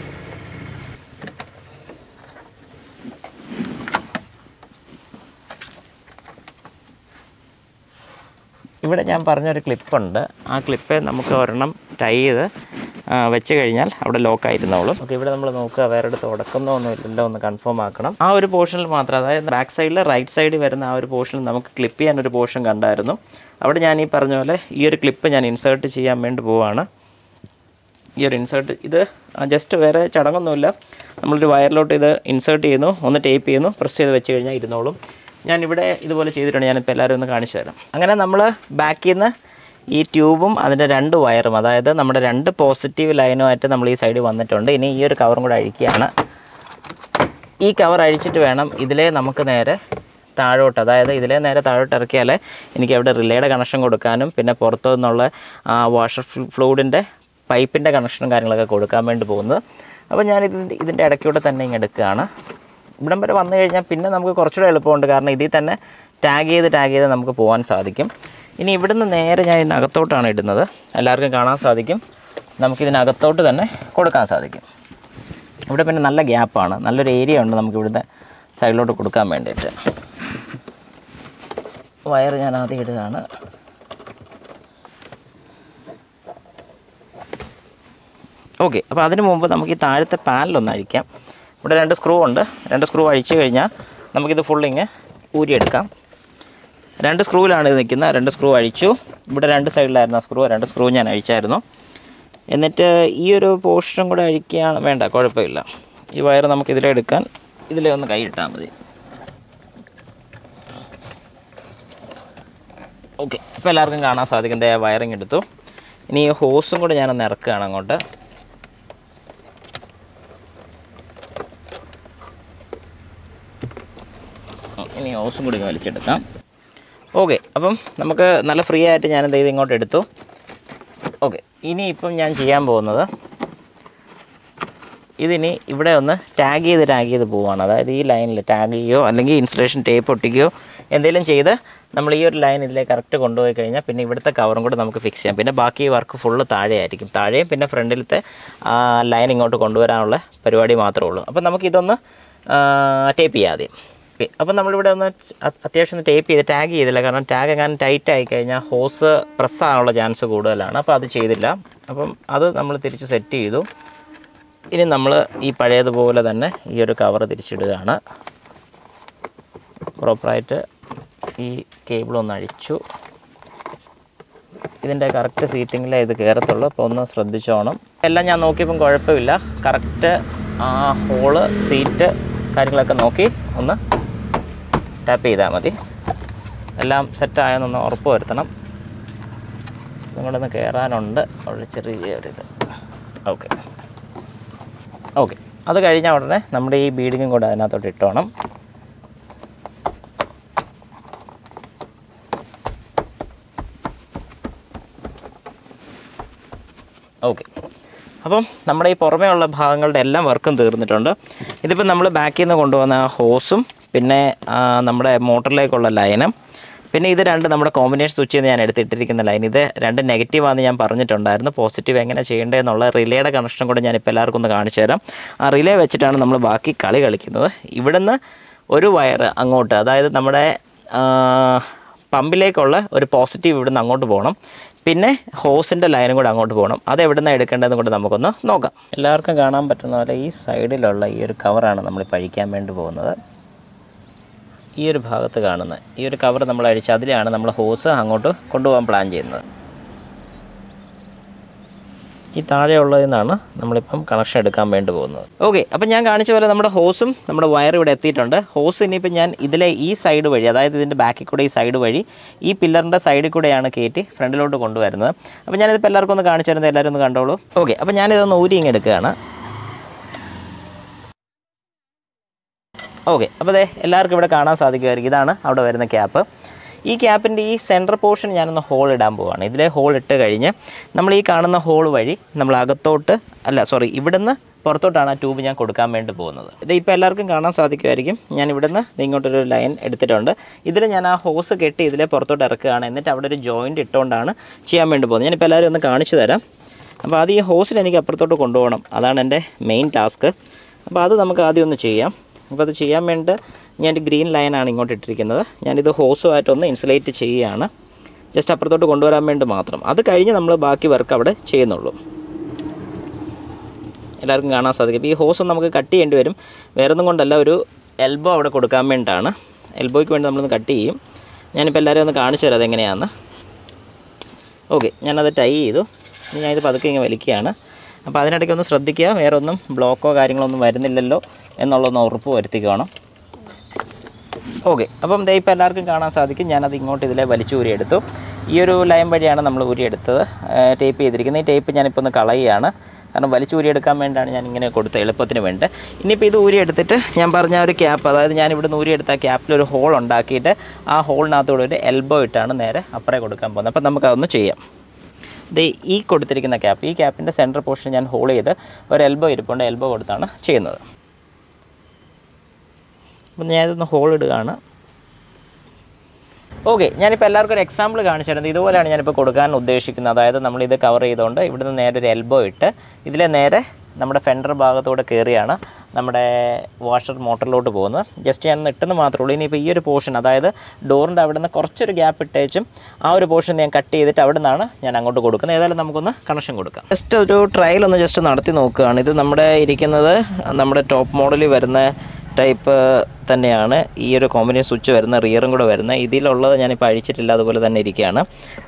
ഇവിടെ ഞാൻ പറഞ്ഞൊരു ക്ലിപ്പുണ്ട് ആ ക്ലിപ്പ് നമുക്ക് ഒരെണ്ണം ടൈ ചെയ്ത് ആ, വെച്ച് കഴിഞ്ഞാൽ അവിടെ ലോക്ക് ആയിരുന്നോളും ഓക്കെ ഇവിടെ നമ്മൾ നോക്കുക വേറെ അടുത്ത് ഉടക്കുന്നൊന്നും ഇല്ലല്ലോ ഒന്ന് കൺഫേം ആക്കണം ആ ഒരു പോർഷനിൽ മാത്രം അതായത് ബാക്ക് സൈഡിൽ റൈറ്റ് സൈഡിൽ വരുന്ന ആ ഒരു പോർഷനിൽ നമുക്ക് ക്ലിപ്പ് ചെയ്യാൻ ഒരു പോർഷൻ കണ്ടായിരുന്നു അവിടെ ഞാൻ ഈ പറഞ്ഞ പോലെ ഈ ഒരു ക്ലിപ്പ് ഞാൻ ഇൻസേർട്ട് ചെയ്യാൻ വേണ്ടി പോവാണ് ഈ ഒരു ഇൻസേർട്ട് ഇത് ജസ്റ്റ് വേറെ ചടങ്ങൊന്നുമില്ല നമ്മളൊരു വയറിലോട്ട് ഇത് ഇൻസേർട്ട് ചെയ്യുന്നു ഒന്ന് ടേപ്പ് ചെയ്യുന്നു പ്രസ് ചെയ്ത് വെച്ച് കഴിഞ്ഞാൽ ഇരുന്നോളും ഞാൻ ഇവിടെ ഇതുപോലെ ചെയ്തിട്ടുണ്ട് ഞാനിപ്പോൾ എല്ലാവരും ഒന്ന് കാണിച്ചു തരാം അങ്ങനെ നമ്മൾ ബാക്കിൽ നിന്ന് ഈ ട്യൂബും അതിൻ്റെ രണ്ട് വയറും അതായത് നമ്മുടെ രണ്ട് പോസിറ്റീവ് ലൈനുമായിട്ട് നമ്മൾ ഈ സൈഡിൽ വന്നിട്ടുണ്ട് ഇനി ഈ ഒരു കവറും കൂടെ അഴിക്കുകയാണ് ഈ കവർ അഴിച്ചിട്ട് വേണം ഇതിലേ നമുക്ക് നേരെ താഴോട്ട് അതായത് ഇതിലേ നേരെ താഴോട്ട് ഇറക്കിയാലേ എനിക്ക് അവിടെ റിലേയുടെ കണക്ഷൻ കൊടുക്കാനും പിന്നെ പുറത്തു നിന്നുള്ള വാഷർ ഫ്ലൂഡിൻ്റെ പൈപ്പിൻ്റെ കണക്ഷനും കാര്യങ്ങളൊക്കെ കൊടുക്കാൻ വേണ്ടി പോകുന്നത് അപ്പോൾ ഞാൻ ഇതിൻ്റെ ഇതിൻ്റെ ഇടയ്ക്കൂടെ തന്നെ ഇങ്ങ് എടുക്കുകയാണ് ഇവിടം വരെ വന്നു കഴിഞ്ഞാൽ പിന്നെ നമുക്ക് കുറച്ചുകൂടെ എളുപ്പമുണ്ട് കാരണം ഇതിൽ തന്നെ ടാഗ് ചെയ്ത് ടാഗ് ചെയ്ത് നമുക്ക് പോകാൻ സാധിക്കും ഇനി ഇവിടുന്ന് നേരെ ഞാൻ ഇതിനകത്തോട്ടാണ് ഇടുന്നത് എല്ലാവർക്കും കാണാൻ സാധിക്കും നമുക്കിതിനകത്തോട്ട് തന്നെ കൊടുക്കാൻ സാധിക്കും ഇവിടെ പിന്നെ നല്ല ഗ്യാപ്പാണ് നല്ലൊരു ഏരിയ ഉണ്ട് നമുക്ക് ഇവിടുത്തെ സൈഡിലോട്ട് കൊടുക്കാൻ വേണ്ടിയിട്ട് വയർ ഞാൻ ആദ്യം ഇടുകയാണ് ഓക്കെ അപ്പോൾ അതിന് മുമ്പ് നമുക്ക് ഈ താഴത്തെ പാനലൊന്ന് അഴിക്കാം ഇവിടെ രണ്ട് സ്ക്രൂ ഉണ്ട് രണ്ട് സ്ക്രൂ അഴിച്ചു കഴിഞ്ഞാൽ നമുക്കിത് ഫുള്ളിങ് ഊരിയെടുക്കാം രണ്ട് സ്ക്രൂവിലാണ് ഇത് നിൽക്കുന്നത് രണ്ട് സ്ക്രൂ അഴിച്ചു ഇവിടെ രണ്ട് സൈഡിലായിരുന്നു ആ സ്ക്രൂ രണ്ട് സ്ക്രൂ ഞാൻ അഴിച്ചായിരുന്നു എന്നിട്ട് ഈ ഒരു പോർഷനും കൂടെ അഴിക്കുകയാണ് വേണ്ട കുഴപ്പമില്ല ഈ വയർ നമുക്ക് ഇതിലെടുക്കാൻ ഇതിലെ ഒന്ന് കൈയിട്ടാൽ മതി ഓക്കെ ഇപ്പോൾ എല്ലാവർക്കും കാണാൻ സാധിക്കും ദേ വയറിങ് എടുത്തു ഇനി ഈ ഹോസും കൂടെ ഞാനൊന്ന് ഇറക്കുകയാണ് അങ്ങോട്ട് ഉം, ഇനി ഹോസും കൂടി ഇങ്ങ് വലിച്ചെടുക്കാം ഓക്കെ അപ്പം നമുക്ക് നല്ല ഫ്രീ ആയിട്ട് ഞാൻ എന്ത് ചെയ്ത് ഇങ്ങോട്ട് എടുത്തു ഓക്കെ ഇനി ഇപ്പം ഞാൻ ചെയ്യാൻ പോകുന്നത് ഇതിനി ഇവിടെ ഒന്ന് ടാഗ് ചെയ്ത് ടാഗ് ചെയ്ത് പോവുകയാണ് അതായത് ഈ ലൈനിൽ ടാഗ് ചെയ്യുകയോ അല്ലെങ്കിൽ ഇൻസുലേഷൻ ടേപ്പ് ഒട്ടിക്കുകയോ എന്തെങ്കിലും ചെയ്ത് നമ്മൾ ഈ ഒരു ലൈൻ ഇതിലേക്ക് കറക്റ്റ് കൊണ്ടുപോയി കഴിഞ്ഞാൽ പിന്നെ ഇവിടുത്തെ കവറും കൂടെ നമുക്ക് ഫിക്സ് ചെയ്യാം പിന്നെ ബാക്കി വർക്ക് ഫുള്ള് താഴെ ആയിരിക്കും താഴെയും പിന്നെ ഫ്രണ്ടിലത്തെ ലൈൻ ഇങ്ങോട്ട് കൊണ്ടുവരാനുള്ള പരിപാടി മാത്രമേ ഉള്ളൂ അപ്പോൾ നമുക്ക് ഇതൊന്ന് ടേപ്പ് ചെയ്യാം ആദ്യം ഓക്കെ അപ്പോൾ നമ്മളിവിടെ ഒന്ന് അത് അത്യാവശ്യം ഒന്ന് ടേപ്പ് ചെയ്ത് ടാഗ് ചെയ്തില്ല കാരണം ടാഗ് എങ്ങാനും ടൈറ്റ് ആയി കഴിഞ്ഞാൽ ഹോസ് പ്രസ് ആകാനുള്ള ചാൻസ് കൂടുതലാണ് അപ്പോൾ അത് ചെയ്തില്ല അപ്പം അത് നമ്മൾ തിരിച്ച് സെറ്റ് ചെയ്തു ഇനി നമ്മൾ ഈ പഴയതുപോലെ തന്നെ ഈ ഒരു കവർ തിരിച്ചിടുകയാണ് പ്രോപ്പറായിട്ട് ഈ കേബിൾ ഒന്ന് അഴിച്ചു ഇതിൻ്റെ കറക്റ്റ് സീറ്റിങ്ങിലേ ഇത് കയറത്തുള്ളൂ അപ്പോൾ ഒന്ന് ശ്രദ്ധിച്ചോണം എല്ലാം ഞാൻ നോക്കിയപ്പം കുഴപ്പമില്ല കറക്റ്റ് ആ ഹോള് സീറ്റ് കാര്യങ്ങളൊക്കെ നോക്കി ഒന്ന് ടാപ്പ് ചെയ്താൽ മതി എല്ലാം സെറ്റായെന്നൊന്ന് ഉറപ്പ് വരുത്തണം നിങ്ങളൊന്ന് കയറാനുണ്ട് അവിടെ ചെറിയൊരിത് ഓക്കെ ഓക്കെ അത് കഴിഞ്ഞ ഉടനെ നമ്മുടെ ഈ ബീഡിങ്ങും കൂടെ അതിനകത്തോട്ട് ഇട്ടോണം ഓക്കെ അപ്പം നമ്മുടെ ഈ പുറമേ ഉള്ള ഭാഗങ്ങളുടെ എല്ലാം വർക്കും തീർന്നിട്ടുണ്ട് ഇതിപ്പോൾ നമ്മൾ ബാക്കിൽ നിന്ന് കൊണ്ടുവന്ന ആ ഹോസും പിന്നെ ആ, നമ്മുടെ മോട്ടറിലേക്കുള്ള ലൈനും പിന്നെ ഇത് രണ്ട് നമ്മുടെ കോമ്പിനേഷൻ സ്വിച്ച് ചെയ്ത് ഞാൻ എടുത്തിട്ടിരിക്കുന്ന ലൈൻ ഇത് രണ്ട് നെഗറ്റീവാണെന്ന് ഞാൻ പറഞ്ഞിട്ടുണ്ടായിരുന്നു പോസിറ്റീവ് എങ്ങനെ ചെയ്യേണ്ടതെന്നുള്ള റിലേയുടെ കണക്ഷൻ കൂടെ ഞാൻ ഇപ്പോൾ എല്ലാവർക്കും ഒന്ന് കാണിച്ചു തരാം ആ റിലേ വെച്ചിട്ടാണ് നമ്മൾ ബാക്കി കളി കളിക്കുന്നത് ഇവിടുന്ന് ഒരു വയർ അങ്ങോട്ട് അതായത് നമ്മുടെ ആ, പമ്പിലേക്കുള്ള ഒരു പോസിറ്റീവ് ഇവിടുന്ന് അങ്ങോട്ട് പോകണം പിന്നെ ഹോസിൻ്റെ ലൈനും കൂടെ അങ്ങോട്ട് പോകണം അത് എവിടെ നിന്നാണ് എടുക്കേണ്ടതെന്ന് കൂടെ നമുക്കൊന്ന് നോക്കാം എല്ലാവർക്കും കാണാൻ പറ്റുന്ന പോലെ ഈ സൈഡിലുള്ള ഈ ഒരു കവറാണ് നമ്മൾ പഴിക്കാൻ വേണ്ടി പോകുന്നത് ഈ ഒരു ഭാഗത്ത് കാണുന്ന ഈ ഒരു കവർ നമ്മൾ അഴിച്ച് അതിലാണ് നമ്മൾ ഹോസ് അങ്ങോട്ട് കൊണ്ടുപോകാൻ പ്ലാൻ ചെയ്യുന്നത് ഈ താഴെയുള്ളതിൽ നിന്നാണ് നമ്മളിപ്പം കണക്ഷൻ എടുക്കാൻ വേണ്ടി പോകുന്നത് ഓക്കെ അപ്പം ഞാൻ കാണിച്ച പോലെ നമ്മുടെ ഹോസും നമ്മുടെ വയർ ഇവിടെ എത്തിയിട്ടുണ്ട് ഹോസ് ഇനിയിപ്പോൾ ഞാൻ ഇതിലെ ഈ സൈഡ് വഴി അതായത് ഇതിൻ്റെ ബാക്കിൽ കൂടെ ഈ സൈഡ് വഴി ഈ പില്ലറിൻ്റെ സൈഡിൽ കൂടെയാണ് കയറ്റി ഫ്രണ്ടിലോട്ട് കൊണ്ടുവരുന്നത് അപ്പോൾ ഞാനിതിപ്പോൾ എല്ലാവർക്കും ഒന്ന് കാണിച്ചു തരുന്നത് എല്ലാവരും ഒന്ന് കണ്ടോളൂ ഓക്കെ അപ്പോൾ ഞാനിതൊന്ന് ഊരി ഇങ്ങ് എടുക്കുകയാണ് ഓക്കെ അപ്പോൾ അതെ എല്ലാവർക്കും ഇവിടെ കാണാൻ സാധിക്കുമായിരിക്കും ഇതാണ് അവിടെ വരുന്ന ക്യാപ്പ് ഈ ക്യാപ്പിൻ്റെ ഈ സെൻറ്റർ പോർഷൻ ഞാനൊന്ന് ഹോൾ ഇടാൻ പോവുകയാണ് ഇതിലെ ഹോൾ ഇട്ട് കഴിഞ്ഞ് നമ്മൾ ഈ കാണുന്ന ഹോൾ വഴി നമ്മൾ അകത്തോട്ട് അല്ല സോറി ഇവിടുന്ന് പുറത്തോട്ടാണ് ആ ട്യൂബ് ഞാൻ കൊടുക്കാൻ വേണ്ടി പോകുന്നത് ഇത് ഇപ്പോൾ എല്ലാവർക്കും കാണാൻ സാധിക്കുമായിരിക്കും ഞാൻ ഇവിടുന്ന് ദേ ഇങ്ങോട്ടൊരു ലൈൻ എടുത്തിട്ടുണ്ട് ഇതിൽ ഞാൻ ആ ഹോസ് കെട്ടി ഇതിലെ പുറത്തോട്ട് ഇറക്കുകയാണ് എന്നിട്ട് അവിടെ ഒരു ജോയിൻറ്റ് ഇട്ടുകൊണ്ടാണ് ചെയ്യാൻ വേണ്ടി പോകുന്നത് ഞാനിപ്പോൾ എല്ലാവരും ഒന്ന് കാണിച്ചു തരാം അപ്പോൾ അത് ഈ ഹോസിൽ എനിക്ക് അപ്പുറത്തോട്ട് കൊണ്ടുപോകണം അതാണ് എൻ്റെ മെയിൻ ടാസ്ക് അപ്പോൾ അത് നമുക്ക് ആദ്യം ഒന്ന് ചെയ്യാം അപ്പോൾ അത് ചെയ്യാൻ വേണ്ടി ഞാൻ ഗ്രീൻ ലൈനാണ് ഇങ്ങോട്ട് ഇട്ടിരിക്കുന്നത് ഞാനിത് ഹോസുമായിട്ടൊന്ന് ഇൻസുലേറ്റ് ചെയ്യുകയാണ് ജസ്റ്റ് അപ്പുറത്തോട്ട് കൊണ്ടുവരാൻ വേണ്ടി മാത്രം അത് കഴിഞ്ഞ് നമ്മൾ ബാക്കി വർക്ക് അവിടെ ചെയ്യുന്നുള്ളൂ എല്ലാവർക്കും കാണാൻ സാധിക്കും ഇപ്പോൾ ഈ ഹോസ് നമുക്ക് കട്ട് ചെയ്യേണ്ടി വരും വേറെ ഒന്നും കൊണ്ടല്ല ഒരു എൽബോ അവിടെ കൊടുക്കാൻ വേണ്ടിയിട്ടാണ് എൽബോയ്ക്ക് വേണ്ടി നമ്മളൊന്ന് കട്ട് ചെയ്യും ഞാനിപ്പോൾ എല്ലാവരും ഒന്ന് കാണിച്ചു തരാം അതെങ്ങനെയാണ് ഓക്കെ ഞാനത് ടൈ ചെയ്തു ഇനി ഞാനിത് പതുക്കെ ഇങ്ങനെ വലിക്കുകയാണ് അപ്പോൾ അതിനിടയ്ക്ക് ഒന്ന് ശ്രദ്ധിക്കുക വേറെ ഒന്നും ബ്ലോക്കോ കാര്യങ്ങളോ ഒന്നും വരുന്നില്ലല്ലോ എന്നുള്ളതൊന്ന് ഉറപ്പ് വരുത്തിക്കണം ഓക്കെ അപ്പം ദേ ഇപ്പോൾ എല്ലാവർക്കും കാണാൻ സാധിക്കും ഞാനത് ഇങ്ങോട്ട് ഇതിലെ വലിച്ചു ഊരിയെടുത്തു ഈ ഒരു ലൈൻ വഴിയാണ് നമ്മൾ ഊരിയെടുത്തത് ടേപ്പ് ചെയ്തിരിക്കുന്നത് ഈ ടേപ്പ് ഞാനിപ്പോൾ ഒന്ന് കളയുകയാണ് കാരണം വലിച്ചു ഊരിയെടുക്കാൻ വേണ്ടിയാണ് ഞാൻ ഇങ്ങനെ കൊടുത്തത് എളുപ്പത്തിന് വേണ്ടി ഇനിയിപ്പോൾ ഇത് ഊരിയെടുത്തിട്ട് ഞാൻ പറഞ്ഞ ആ ഒരു ക്യാപ്പ് അതായത് ഞാൻ ഇവിടെ നിന്ന് ഊരിയെടുത്ത ആ ക്യാപ്പിൽ ഒരു ഹോൾ ഉണ്ടാക്കിയിട്ട് ആ ഹോളിനകത്തൂടെ ഒരു എൽബോ ഇട്ടാണ് നേരെ അപ്പുറേ കൊടുക്കാൻ പോകുന്നത് അപ്പം നമുക്കതൊന്ന് ചെയ്യാം ദേ ഈ കൊടുത്തിരിക്കുന്ന ക്യാപ്പ് ഈ ക്യാപ്പിൻ്റെ സെൻറ്റർ പോർഷൻ ഞാൻ ഹോൾ ചെയ്ത് ഒരു എൽബോ ഇരിപ്പുണ്ട് എൽബോ കൊടുത്താണ് ചെയ്യുന്നത് അപ്പം ഞാനിതൊന്ന് ഹോൾ ഇടുകയാണ് ഓക്കെ ഞാനിപ്പോൾ എല്ലാവർക്കും ഒരു എക്സാമ്പിൾ കാണിച്ചു തരുന്നത് ഇതുപോലെയാണ് ഞാനിപ്പോൾ കൊടുക്കാൻ ഉദ്ദേശിക്കുന്നത് അതായത് നമ്മളിത് കവർ ചെയ്തുകൊണ്ട് ഇവിടുന്ന് നേരെ ഒരു എൽബോ ഇട്ട് ഇതിലെ നേരെ നമ്മുടെ ഫെൻഡർ ഭാഗത്തൂടെ കയറിയാണ് നമ്മുടെ വാഷർ മോട്ടറിലോട്ട് പോകുന്നത് ജസ്റ്റ് ഞാൻ ഇട്ടെന്ന് മാത്രമേ ഉള്ളൂ ഇനിയിപ്പോൾ ഈ ഒരു പോർഷൻ അതായത് ഡോറിൻ്റെ അവിടെ നിന്ന് കുറച്ചൊരു ഗ്യാപ്പ് ഇട്ടേച്ചും ആ ഒരു പോർഷൻ ഞാൻ കട്ട് ചെയ്തിട്ട് അവിടെ നിന്നാണ് ഞാൻ അങ്ങോട്ട് കൊടുക്കുന്നത് ഏതായാലും നമുക്കൊന്ന് കണക്ഷൻ കൊടുക്കാം ജസ്റ്റ് ഒരു ട്രയൽ ഒന്ന് ജസ്റ്റ് നടത്തി നോക്കുകയാണ് ഇത് നമ്മുടെ ഇരിക്കുന്നത് നമ്മുടെ ടോപ്പ് മോഡലിൽ വരുന്ന ടൈപ്പ് തന്നെയാണ് ഈ ഒരു കോമ്പിനേഷൻ സ്വിച്ച് വരുന്ന റിയറും കൂടെ വരുന്നത് ഇതിലുള്ളത് ഞാനിപ്പോൾ അഴിച്ചിട്ടില്ല അതുപോലെ തന്നെ ഇരിക്കുകയാണ്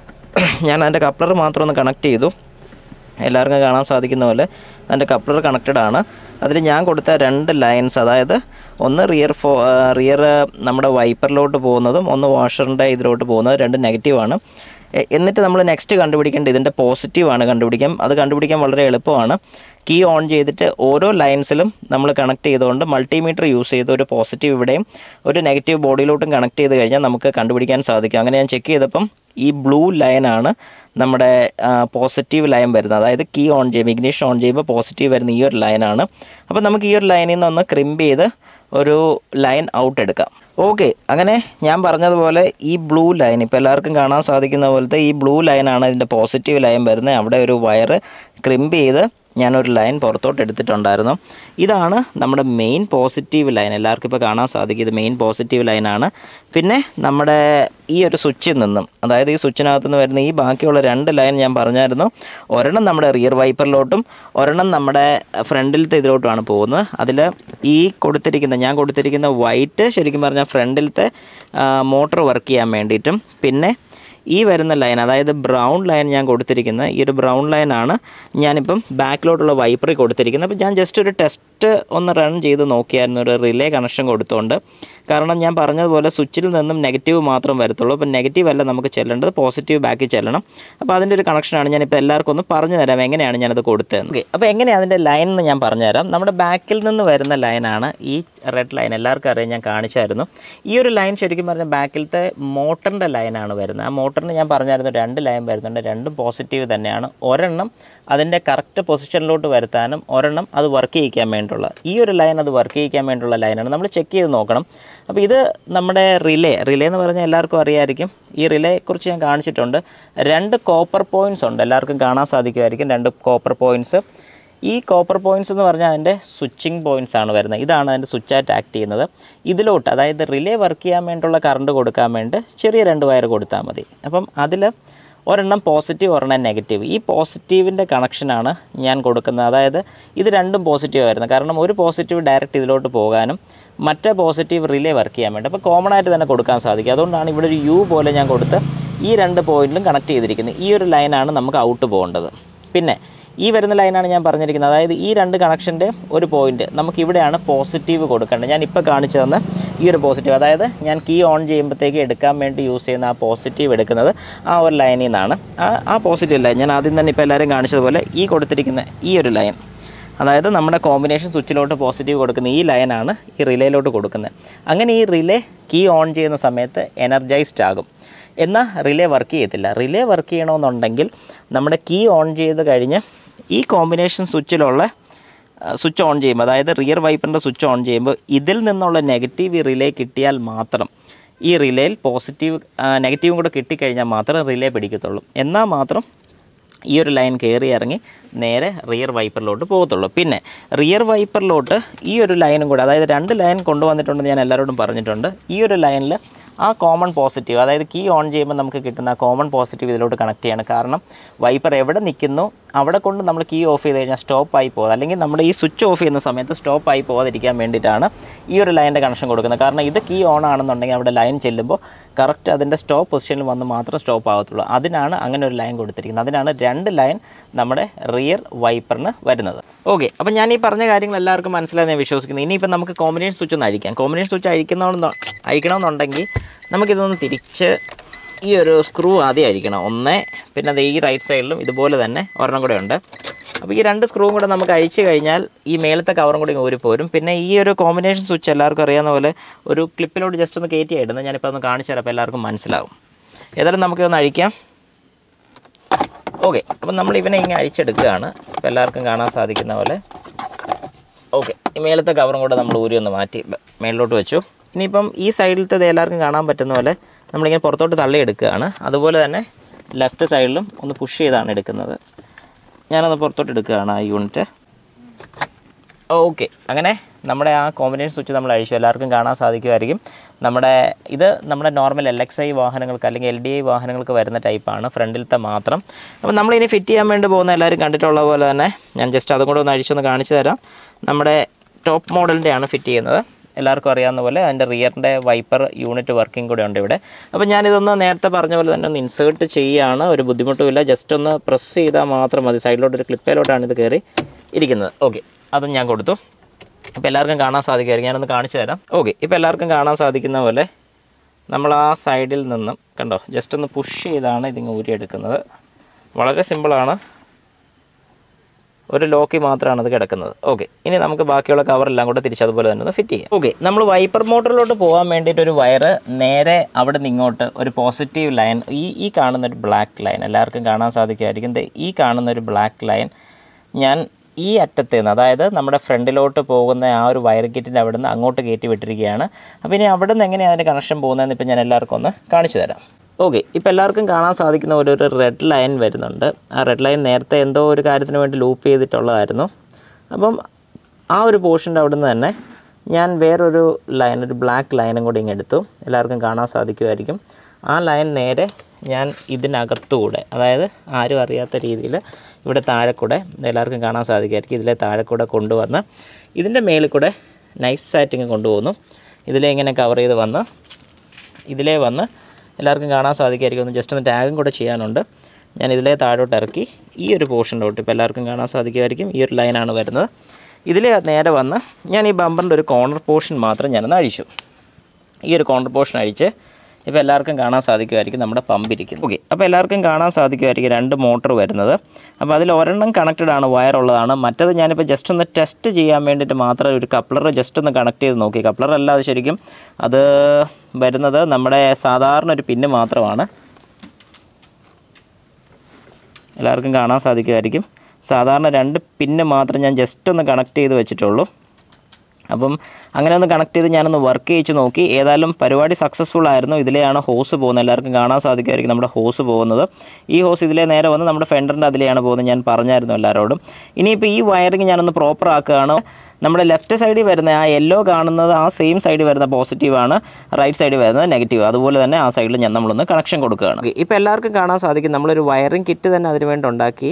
ഞാൻ അതിൻ്റെ കപ്ലർ മാത്രം ഒന്ന് കണക്ട് ചെയ്തു എല്ലാവർക്കും കാണാൻ സാധിക്കുന്ന പോലെ അതിൻ്റെ കപ്ലർ കണക്റ്റഡ് ആണ് അതിൽ ഞാൻ കൊടുത്ത രണ്ട് ലൈൻസ് അതായത് ഒന്ന് റിയർ ഫോ റിയർ നമ്മുടെ വൈപ്പറിലോട്ട് പോകുന്നതും ഒന്ന് വാഷറിൻ്റെ ഇതിലോട്ട് പോകുന്നത് രണ്ട് നെഗറ്റീവാണ് എ- എന്നിട്ട് നമ്മൾ നെക്സ്റ്റ് കണ്ടുപിടിക്കേണ്ടത് ഇതിൻ്റെ പോസിറ്റീവാണ് കണ്ടുപിടിക്കാൻ അത് കണ്ടുപിടിക്കാൻ വളരെ എളുപ്പമാണ് കീ ഓൺ ചെയ്തിട്ട് ഓരോ ലൈൻസിലും നമ്മൾ കണക്ട് ചെയ്തുകൊണ്ട് മൾട്ടിമീറ്റർ യൂസ് ചെയ്ത് ഒരു പോസിറ്റീവ് ഇവിടെയും ഒരു നെഗറ്റീവ് ബോഡിയിലോട്ടും കണക്ട് ചെയ്ത് കഴിഞ്ഞാൽ നമുക്ക് കണ്ടുപിടിക്കാൻ സാധിക്കും അങ്ങനെ ഞാൻ ചെക്ക് ചെയ്തപ്പം ഈ ബ്ലൂ ലൈനാണ് നമ്മുടെ പോസിറ്റീവ് ലൈൻ വരുന്നത് അതായത് കീ ഓൺ ചെയ്യുമ്പോൾ ഇഗ്നീഷൻ ഓൺ ചെയ്യുമ്പോൾ പോസിറ്റീവ് വരുന്ന ഈ ഒരു ലൈനാണ് അപ്പോൾ നമുക്ക് ഈ ഒരു ലൈനിൽ നിന്ന് ഒന്ന് ക്രിമ്പ് ചെയ്ത് ഒരു ലൈൻ ഔട്ട് എടുക്കാം ഓക്കെ അങ്ങനെ ഞാൻ പറഞ്ഞതുപോലെ ഈ ബ്ലൂ ലൈൻ ഇപ്പോൾ എല്ലാവർക്കും കാണാൻ സാധിക്കുന്ന പോലത്തെ ഈ ബ്ലൂ ലൈനാണ് ഇതിൻ്റെ പോസിറ്റീവ് ലൈൻ വരുന്നത് അവിടെ ഒരു വയറ് ക്രിമ്പ് ചെയ്ത് ഞാനൊരു ലൈൻ പുറത്തോട്ട് എടുത്തിട്ടുണ്ടായിരുന്നു ഇതാണ് നമ്മുടെ മെയിൻ പോസിറ്റീവ് ലൈൻ എല്ലാവർക്കും ഇപ്പോൾ കാണാൻ സാധിക്കും ഇത് മെയിൻ പോസിറ്റീവ് ലൈനാണ് പിന്നെ നമ്മുടെ ഈ ഒരു സ്വിച്ചിൽ നിന്നും അതായത് ഈ സ്വിച്ചിനകത്ത് നിന്ന് വരുന്ന ഈ ബാക്കിയുള്ള രണ്ട് ലൈൻ ഞാൻ പറഞ്ഞായിരുന്നു ഒരെണ്ണം നമ്മുടെ റിയർ വൈപ്പറിലോട്ടും ഒരെണ്ണം നമ്മുടെ ഫ്രണ്ടിലത്തെ ഇതിലോട്ടുമാണ് പോകുന്നത് അതിൽ ഈ കൊടുത്തിരിക്കുന്ന ഞാൻ കൊടുത്തിരിക്കുന്ന വൈറ്റ് ശരിക്കും പറഞ്ഞാൽ ഫ്രണ്ടിലത്തെ മോട്ടർ വർക്ക് ചെയ്യാൻ വേണ്ടിയിട്ടും പിന്നെ ഈ വരുന്ന ലൈൻ അതായത് ബ്രൗൺ ലൈൻ ഞാൻ കൊടുത്തിരിക്കുന്നത് ഈ ഒരു ബ്രൗൺ ലൈനാണ് ഞാനിപ്പം ബാക്കിലോട്ടുള്ള വൈപ്പറിൽ കൊടുത്തിരിക്കുന്നത് അപ്പോൾ ഞാൻ ജസ്റ്റ് ഒരു ടെസ്റ്റ് ഒന്ന് റൺ ചെയ്ത് നോക്കിയായിരുന്നു ഒരു റിലേ കണക്ഷൻ കൊടുത്തുകൊണ്ട് കാരണം ഞാൻ പറഞ്ഞതുപോലെ സ്വിച്ചിൽ നിന്നും നെഗറ്റീവ് മാത്രം വരത്തുള്ളൂ അപ്പോൾ നെഗറ്റീവ് അല്ല നമുക്ക് ചെല്ലേണ്ടത് പോസിറ്റീവ് ബാക്കിൽ ചെല്ലണം അപ്പോൾ അതിൻ്റെ ഒരു കണക്ഷനാണ് ഞാനിപ്പോൾ എല്ലാവർക്കും ഒന്ന് പറഞ്ഞു തരാം എങ്ങനെയാണ് ഞാനത് കൊടുത്തത് ഓക്കെ അപ്പോൾ എങ്ങനെയാണ് അതിൻ്റെ ലൈൻ എന്ന് ഞാൻ പറഞ്ഞുതരാം നമ്മുടെ ബാക്കിൽ നിന്ന് വരുന്ന ലൈനാണ് ഈ റെഡ് ലൈൻ എല്ലാവർക്കും അറിയാം ഞാൻ കാണിച്ചായിരുന്നു ഈ ഒരു ലൈൻ ശരിക്കും പറഞ്ഞാൽ ബാക്കിലത്തെ മോട്ടറിൻ്റെ ലൈനാണ് വരുന്നത് ആ മോട്ടറിന് ഞാൻ പറഞ്ഞായിരുന്നു രണ്ട് ലൈൻ വരുന്നുണ്ട് രണ്ടും പോസിറ്റീവ് തന്നെയാണ് ഒരെണ്ണം അതിൻ്റെ കറക്റ്റ് പൊസിഷനിലോട്ട് വരുത്താനും ഒരെണ്ണം അത് വർക്ക് ചെയ്യിക്കാൻ വേണ്ടിയുള്ള ഈ ഒരു ലൈൻ അത് വർക്ക് ചെയ്യിക്കാൻ വേണ്ടിയുള്ള ലൈനാണ് നമ്മൾ ചെക്ക് ചെയ്ത് നോക്കണം അപ്പോൾ ഇത് നമ്മുടെ റിലേ റിലേ എന്ന് പറഞ്ഞാൽ എല്ലാവർക്കും അറിയാമായിരിക്കും ഈ റിലേ കുറിച്ച് ഞാൻ കാണിച്ചിട്ടുണ്ട് രണ്ട് കോപ്പർ പോയിൻറ്റ്സ് ഉണ്ട് എല്ലാവർക്കും കാണാൻ സാധിക്കുമായിരിക്കും രണ്ട് കോപ്പർ പോയിൻറ്റ്സ് ഈ കോപ്പർ പോയിൻറ്റ്സ് എന്ന് പറഞ്ഞാൽ അതിൻ്റെ സ്വിച്ചിങ് പോയിൻറ്റ്സ് ആണ് വരുന്നത് ഇതാണ് അതിൻ്റെ സ്വിച്ചായിട്ട് ആക്ട് ചെയ്യുന്നത് ഇതിലോട്ട് അതായത് റിലേ വർക്ക് ചെയ്യാൻ വേണ്ടിയുള്ള കറണ്ട് കൊടുക്കാൻ വേണ്ടി ചെറിയ രണ്ട് വയർ കൊടുത്താൽ മതി അപ്പം അതിൽ ഒരെണ്ണം പോസിറ്റീവ് ഒരെണ്ണം നെഗറ്റീവ് ഈ പോസിറ്റീവിൻ്റെ കണക്ഷനാണ് ഞാൻ കൊടുക്കുന്നത് അതായത് ഇത് രണ്ടും പോസിറ്റീവ് ആയിരുന്നു കാരണം ഒരു പോസിറ്റീവ് ഡയറക്റ്റ് ഇതിലോട്ട് പോകാനും മറ്റേ പോസിറ്റീവ് റിലേ വർക്ക് ചെയ്യാൻ വേണ്ടി അപ്പോൾ കോമൺ ആയിട്ട് തന്നെ കൊടുക്കാൻ സാധിക്കും അതുകൊണ്ടാണ് ഇവിടെ ഒരു യു പോലെ ഞാൻ കൊടുത്ത് ഈ രണ്ട് പോയിന്റിലും കണക്ട് ചെയ്തിരിക്കുന്നത് ഈ ഒരു ലൈനാണ് നമുക്ക് ഔട്ട് പോകേണ്ടത് പിന്നെ ഈ വരുന്ന ലൈനാണ് ഞാൻ പറഞ്ഞിരിക്കുന്നത് അതായത് ഈ രണ്ട് കണക്ഷൻ്റെ ഒരു പോയിന്റ് നമുക്ക് ഇവിടെയാണ് പോസിറ്റീവ് കൊടുക്കേണ്ടത് ഞാൻ ഇപ്പോൾ കാണിച്ചു തന്ന ഈ ഒരു പോസിറ്റീവ് അതായത് ഞാൻ കീ ഓൺ ചെയ്യുമ്പോഴത്തേക്ക് എടുക്കാൻ വേണ്ടി യൂസ് ചെയ്യുന്ന ആ പോസിറ്റീവ് എടുക്കുന്നത് ആ ഒരു ലൈനിൽ നിന്നാണ് ആ ആ പോസിറ്റീവ് ലൈൻ ഞാൻ ആദ്യം തന്നെ ഇപ്പോൾ എല്ലാവരും കാണിച്ചതുപോലെ ഈ കൊടുത്തിരിക്കുന്ന ഈ ഒരു ലൈൻ അതായത് നമ്മുടെ കോമ്പിനേഷൻ സ്വിച്ചിലോട്ട് പോസിറ്റീവ് കൊടുക്കുന്ന ഈ ലൈനാണ് ഈ റിലേയിലോട്ട് കൊടുക്കുന്നത് അങ്ങനെ ഈ റിലേ കീ ഓൺ ചെയ്യുന്ന സമയത്ത് എനർജൈസ്ഡ് ആകും എന്നാൽ റിലേ വർക്ക് ചെയ്യത്തില്ല റിലേ വർക്ക് ചെയ്യണമെന്നുണ്ടെങ്കിൽ നമ്മുടെ കീ ഓൺ ചെയ്ത് കഴിഞ്ഞ് ഈ കോമ്പിനേഷൻ സ്വിച്ചിലുള്ള സ്വിച്ച് ഓൺ ചെയ്യുമ്പോൾ അതായത് റിയർ വൈപ്പറിൻ്റെ സ്വിച്ച് ഓൺ ചെയ്യുമ്പോൾ ഇതിൽ നിന്നുള്ള നെഗറ്റീവ് ഈ റിലേ കിട്ടിയാൽ മാത്രം ഈ റിലേയിൽ പോസിറ്റീവ് നെഗറ്റീവും കൂടെ കിട്ടിക്കഴിഞ്ഞാൽ മാത്രം റിലേ പിടിക്കത്തുള്ളൂ എന്നാൽ മാത്രം ഈ ഒരു ലൈൻ കയറി ഇറങ്ങി നേരെ റിയർ വൈപ്പറിലോട്ട് പോകത്തുള്ളൂ പിന്നെ റിയർ വൈപ്പറിലോട്ട് ഈ ഒരു ലൈനും കൂടെ അതായത് രണ്ട് ലൈൻ കൊണ്ടുവന്നിട്ടുണ്ടെന്ന് ഞാൻ എല്ലാവരോടും പറഞ്ഞിട്ടുണ്ട് ഈ ഒരു ലൈനിൽ ആ കോമൺ പോസിറ്റീവ് അതായത് കീ ഓൺ ചെയ്യുമ്പോൾ നമുക്ക് കിട്ടുന്ന ആ കോമൺ പോസിറ്റീവ് ഇതിലോട്ട് കണക്ട് ചെയ്യണം കാരണം വൈപ്പർ എവിടെ നിൽക്കുന്നു അവിടെ കൊണ്ട് നമ്മൾ കീ ഓഫ് ചെയ്ത് കഴിഞ്ഞാൽ സ്റ്റോപ്പ് ആയി പോകും അല്ലെങ്കിൽ നമ്മുടെ ഈ സ്വിച്ച് ഓഫ് ചെയ്യുന്ന സമയത്ത് സ്റ്റോപ്പ് ആയി പോകാതിരിക്കാൻ വേണ്ടിയിട്ടാണ് ഈ ഒരു ലൈനിൻ്റെ കണക്ഷൻ കൊടുക്കുന്നത് കാരണം ഇത് കീ ഓൺ ആണെന്നുണ്ടെങ്കിൽ അവിടെ ലൈൻ ചെല്ലുമ്പോൾ കറക്റ്റ് അതിൻ്റെ സ്റ്റോപ്പ് പൊസിഷനിൽ വന്ന് മാത്രം സ്റ്റോപ്പ് ആകത്തുള്ളൂ അതിനാണ് അങ്ങനെ ഒരു ലൈൻ കൊടുത്തിരിക്കുന്നത് അതിനാണ് രണ്ട് ലൈൻ നമ്മുടെ റിയർ വൈപ്പറിന് വരുന്നത് ഓക്കെ അപ്പം ഞാൻ ഈ പറഞ്ഞ കാര്യങ്ങൾ എല്ലാവർക്കും മനസ്സിലായി ഞാൻ വിശ്വസിക്കുന്നു ഇനിയിപ്പോൾ നമുക്ക് കോമ്പിനേഷൻ സ്വിച്ച് ഒന്ന് അഴിക്കാം കോമ്പിനേഷൻ സ്വിച്ച് അഴിക്കണമെന്ന് അഴിക്കണമെന്നുണ്ടെങ്കിൽ നമുക്കിതൊന്ന് തിരിച്ച് ഈ ഒരു സ്ക്രൂ ആദ്യം അഴിക്കണം ഒന്ന് പിന്നെ അത് ഈ റൈറ്റ് സൈഡിലും ഇതുപോലെ തന്നെ ഒരെണ്ണം കൂടെ ഉണ്ട് അപ്പോൾ ഈ രണ്ട് സ്ക്രൂവും കൂടെ നമുക്ക് അഴിച്ചു കഴിഞ്ഞാൽ ഈ മേളത്തെ കവറും കൂടി ഇങ്ങ് ഊരിപ്പോരും പിന്നെ ഈ ഒരു കോമ്പിനേഷൻ സ്വിച്ച് എല്ലാവർക്കും അറിയാവുന്ന പോലെ ഒരു ക്ലിപ്പിലോട്ട് ജസ്റ്റ് ഒന്ന് കയറ്റി ഇടുന്നത് ഞാനിപ്പോൾ ഒന്ന് കാണിച്ചു തരാം അപ്പോൾ എല്ലാവർക്കും മനസ്സിലാവും ഏതായാലും നമുക്കൊന്ന് അഴിക്കാം ഓക്കെ അപ്പം നമ്മൾ ഇവനെ ഇങ്ങനെ അഴിച്ചെടുക്കുകയാണ് ഇപ്പോൾ എല്ലാവർക്കും കാണാൻ സാധിക്കുന്ന പോലെ ഓക്കെ ഈ മേളത്തെ കവറും കൂടെ നമ്മൾ ഊരി ഒന്ന് മാറ്റി ബ- മേളിലോട്ട് വെച്ചു ഇനിയിപ്പം ഈ സൈഡിലത്തെ എല്ലാവർക്കും കാണാൻ പറ്റുന്ന പോലെ നമ്മളിങ്ങനെ പുറത്തോട്ട് തള്ളി എടുക്കുകയാണ് അതുപോലെ തന്നെ ലെഫ്റ്റ് സൈഡിലും ഒന്ന് പുഷ് ചെയ്താണ് എടുക്കുന്നത് ഞാനത് പുറത്തോട്ട് എടുക്കുകയാണ് ആ യൂണിറ്റ് ഓക്കെ അങ്ങനെ നമ്മുടെ ആ കോമ്പിനേഷൻ സ്വിച്ച് നമ്മൾ അഴിച്ചു എല്ലാവർക്കും കാണാൻ സാധിക്കുമായിരിക്കും നമ്മുടെ ഇത് നമ്മുടെ നോർമൽ എൽ എക്സ് ഐ വാഹനങ്ങൾക്ക് അല്ലെങ്കിൽ എൽ ഡി ഐ വാഹനങ്ങൾക്ക് വരുന്ന ടൈപ്പാണ് ഫ്രണ്ടിലത്തെ മാത്രം അപ്പോൾ നമ്മളിനി ഫിറ്റ് ചെയ്യാൻ വേണ്ടി പോകുന്ന എല്ലാവരും കണ്ടിട്ടുള്ള പോലെ തന്നെ ഞാൻ ജസ്റ്റ് അതും കൂടെ ഒന്ന് അഴിച്ചൊന്ന് കാണിച്ചു തരാം നമ്മുടെ ടോപ്പ് മോഡലിൻ്റെയാണ് ഫിറ്റ് ചെയ്യുന്നത് എല്ലാവർക്കും അറിയാവുന്ന പോലെ അതിൻ്റെ റിയറിൻ്റെ വൈപ്പർ യൂണിറ്റ് വർക്കിംഗ് കൂടെ ഉണ്ട് ഇവിടെ അപ്പോൾ ഞാനിതൊന്ന് നേരത്തെ പറഞ്ഞ പോലെ തന്നെ ഒന്ന് ഇൻസേർട്ട് ചെയ്യുകയാണ് ഒരു ബുദ്ധിമുട്ടുമില്ല ജസ്റ്റ് ഒന്ന് പ്രസ് ചെയ്താൽ മാത്രം മതി സൈഡിലോട്ട് ഒരു ക്ലിപ്പയിലോട്ടാണ് ഇത് കയറി ഇരിക്കുന്നത് ഓക്കെ അതും ഞാൻ കൊടുത്തു ഇപ്പോൾ എല്ലാവർക്കും കാണാൻ സാധിക്കുമായിരിക്കും ഞാനൊന്ന് കാണിച്ചു തരാം ഓക്കെ ഇപ്പോൾ എല്ലാവർക്കും കാണാൻ സാധിക്കുന്ന പോലെ നമ്മൾ ആ സൈഡിൽ നിന്നും കണ്ടോ ജസ്റ്റ് ഒന്ന് പുഷ് ചെയ്താണ് ഇതിങ്ങ് ഊരിയെടുക്കുന്നത് വളരെ സിമ്പിളാണ് ഒരു ലോക്കി മാത്രമാണ് അത് കിടക്കുന്നത് ഓക്കെ ഇനി നമുക്ക് ബാക്കിയുള്ള കവറെല്ലാം കൂടെ തിരിച്ച് അതുപോലെ തന്നെ ഒന്ന് ഫിറ്റ് ചെയ്യാം ഓക്കെ നമ്മൾ വൈപ്പർ മോട്ടറിലോട്ട് പോകാൻ വേണ്ടിയിട്ട് ഒരു വയറ് നേരെ അവിടെ നിന്ന് ഇങ്ങോട്ട് ഒരു പോസിറ്റീവ് ലൈൻ ഈ ഈ കാണുന്ന ഒരു ബ്ലാക്ക് ലൈൻ എല്ലാവർക്കും കാണാൻ സാധിക്കുമായിരിക്കും ദേ ഈ കാണുന്ന ഒരു ബ്ലാക്ക് ലൈൻ ഞാൻ ഈ അറ്റത്ത് നിന്ന് അതായത് നമ്മുടെ ഫ്രണ്ടിലോട്ട് പോകുന്ന ആ ഒരു വയർ കിറ്റിൻ്റെ അവിടെ നിന്ന് അങ്ങോട്ട് കയറ്റി വിട്ടിരിക്കുകയാണ് അപ്പോൾ ഇനി അവിടെ നിന്ന് എങ്ങനെയാണ് അതിൻ്റെ കണക്ഷൻ പോകുന്നതെന്ന് ഇപ്പം ഞാൻ എല്ലാവർക്കും ഒന്ന് കാണിച്ചു തരാം ഓക്കെ ഇപ്പോൾ എല്ലാവർക്കും കാണാൻ സാധിക്കുന്ന ഒരു ഒരു റെഡ് ലൈൻ വരുന്നുണ്ട് ആ റെഡ് ലൈൻ നേരത്തെ എന്തോ ഒരു കാര്യത്തിന് വേണ്ടി ലൂപ്പ് ചെയ്തിട്ടുള്ളതായിരുന്നു അപ്പം ആ ഒരു പോർഷൻ്റെ അവിടെ നിന്ന് തന്നെ ഞാൻ വേറൊരു ലൈൻ ഒരു ബ്ലാക്ക് ലൈനും കൂടി ഇങ്ങ് എടുത്തു എല്ലാവർക്കും കാണാൻ സാധിക്കുമായിരിക്കും ആ ലൈൻ നേരെ ഞാൻ ഇതിനകത്തുകൂടെ അതായത് ആരും അറിയാത്ത രീതിയിൽ ഇവിടെ താഴെ കൂടെ എല്ലാവർക്കും കാണാൻ സാധിക്കുമായിരിക്കും ഇതിലെ താഴെ കൂടെ കൊണ്ടുവന്ന് ഇതിൻ്റെ മേളിൽ കൂടെ നൈസായിട്ട് ഇങ്ങ് കൊണ്ടുപോകുന്നു ഇതിലെ ഇങ്ങനെ കവർ ചെയ്ത് വന്ന് ഇതിലേ വന്ന് എല്ലാവർക്കും കാണാൻ സാധിക്കുമായിരിക്കും ഒന്ന് ജസ്റ്റ് ഒന്ന് ടാഗും കൂടെ ചെയ്യാനുണ്ട് ഞാൻ ഇതിലേ താഴോട്ട് ഇറക്കി ഈ ഒരു പോർഷനിലോട്ട് ഇപ്പോൾ എല്ലാവർക്കും കാണാൻ സാധിക്കുമായിരിക്കും ഈ ഒരു ലൈനാണ് വരുന്നത് ഇതിലേ നേരെ വന്ന് ഞാൻ ഈ ബമ്പറിൻ്റെ ഒരു കോർണർ പോർഷൻ മാത്രം ഞാനൊന്ന് അഴിച്ചു ഈ ഒരു കോർണർ പോർഷൻ അഴിച്ച് ഇപ്പോൾ എല്ലാവർക്കും കാണാൻ സാധിക്കുമായിരിക്കും നമ്മുടെ പമ്പ് ഇരിക്കുന്നത് ഓക്കെ അപ്പോൾ എല്ലാവർക്കും കാണാൻ സാധിക്കുമായിരിക്കും രണ്ട് മോട്ടർ വരുന്നത് അപ്പോൾ അതിൽ ഒരെണ്ണം കണക്റ്റഡ് ആണ് വയർ ഉള്ളതാണ് മറ്റത് ഞാനിപ്പോൾ ജസ്റ്റ് ഒന്ന് ടെസ്റ്റ് ചെയ്യാൻ വേണ്ടിയിട്ട് മാത്രം ഒരു കപ്ലർ ജസ്റ്റ് ഒന്ന് കണക്ട് ചെയ്ത് നോക്കി കപ്ലർ അല്ലാതെ ശരിക്കും അത് വരുന്നത് നമ്മുടെ സാധാരണ ഒരു പിന്ന് മാത്രമാണ് എല്ലാവർക്കും കാണാൻ സാധിക്കുമായിരിക്കും സാധാരണ രണ്ട് പിന്ന് മാത്രം ഞാൻ ജസ്റ്റ് ഒന്ന് കണക്ട് ചെയ്ത് വെച്ചിട്ടുള്ളൂ അപ്പം അങ്ങനെ ഒന്ന് കണക്ട് ചെയ്ത് ഞാനൊന്ന് വർക്ക് ചെയ്യിച്ച് നോക്കി ഏതായാലും പരിപാടി സക്സസ്ഫുൾ ആയിരുന്നു ഇതിലെയാണ് ഹോസ് പോകുന്നത് എല്ലാവർക്കും കാണാൻ സാധിക്കുമായിരിക്കും നമ്മുടെ ഹോസ് പോകുന്നത് ഈ ഹോസ് ഇതിലെ നേരെ വന്ന് നമ്മുടെ ഫെൻഡറിൻ്റെ അതിലെയാണ് പോകുന്നത് ഞാൻ പറഞ്ഞായിരുന്നു എല്ലാവരോടും ഇനിയിപ്പോൾ ഈ വയറിങ് ഞാനൊന്ന് പ്രോപ്പർ ആക്കുകയാണ് നമ്മുടെ ലെഫ്റ്റ് സൈഡിൽ വരുന്ന ആ യെല്ലോ കാണുന്നത് ആ സെയിം സൈഡിൽ വരുന്ന പോസിറ്റീവാണ് റൈറ്റ് സൈഡിൽ വരുന്നത് നെഗറ്റീവ് അതുപോലെ തന്നെ ആ സൈഡിൽ ഞാൻ നമ്മളൊന്ന് കണക്ഷൻ കൊടുക്കുകയാണ് ഇപ്പോൾ എല്ലാവർക്കും കാണാൻ സാധിക്കും നമ്മളൊരു വയറിങ് കിറ്റ് തന്നെ അതിന് വേണ്ടി ഉണ്ടാക്കി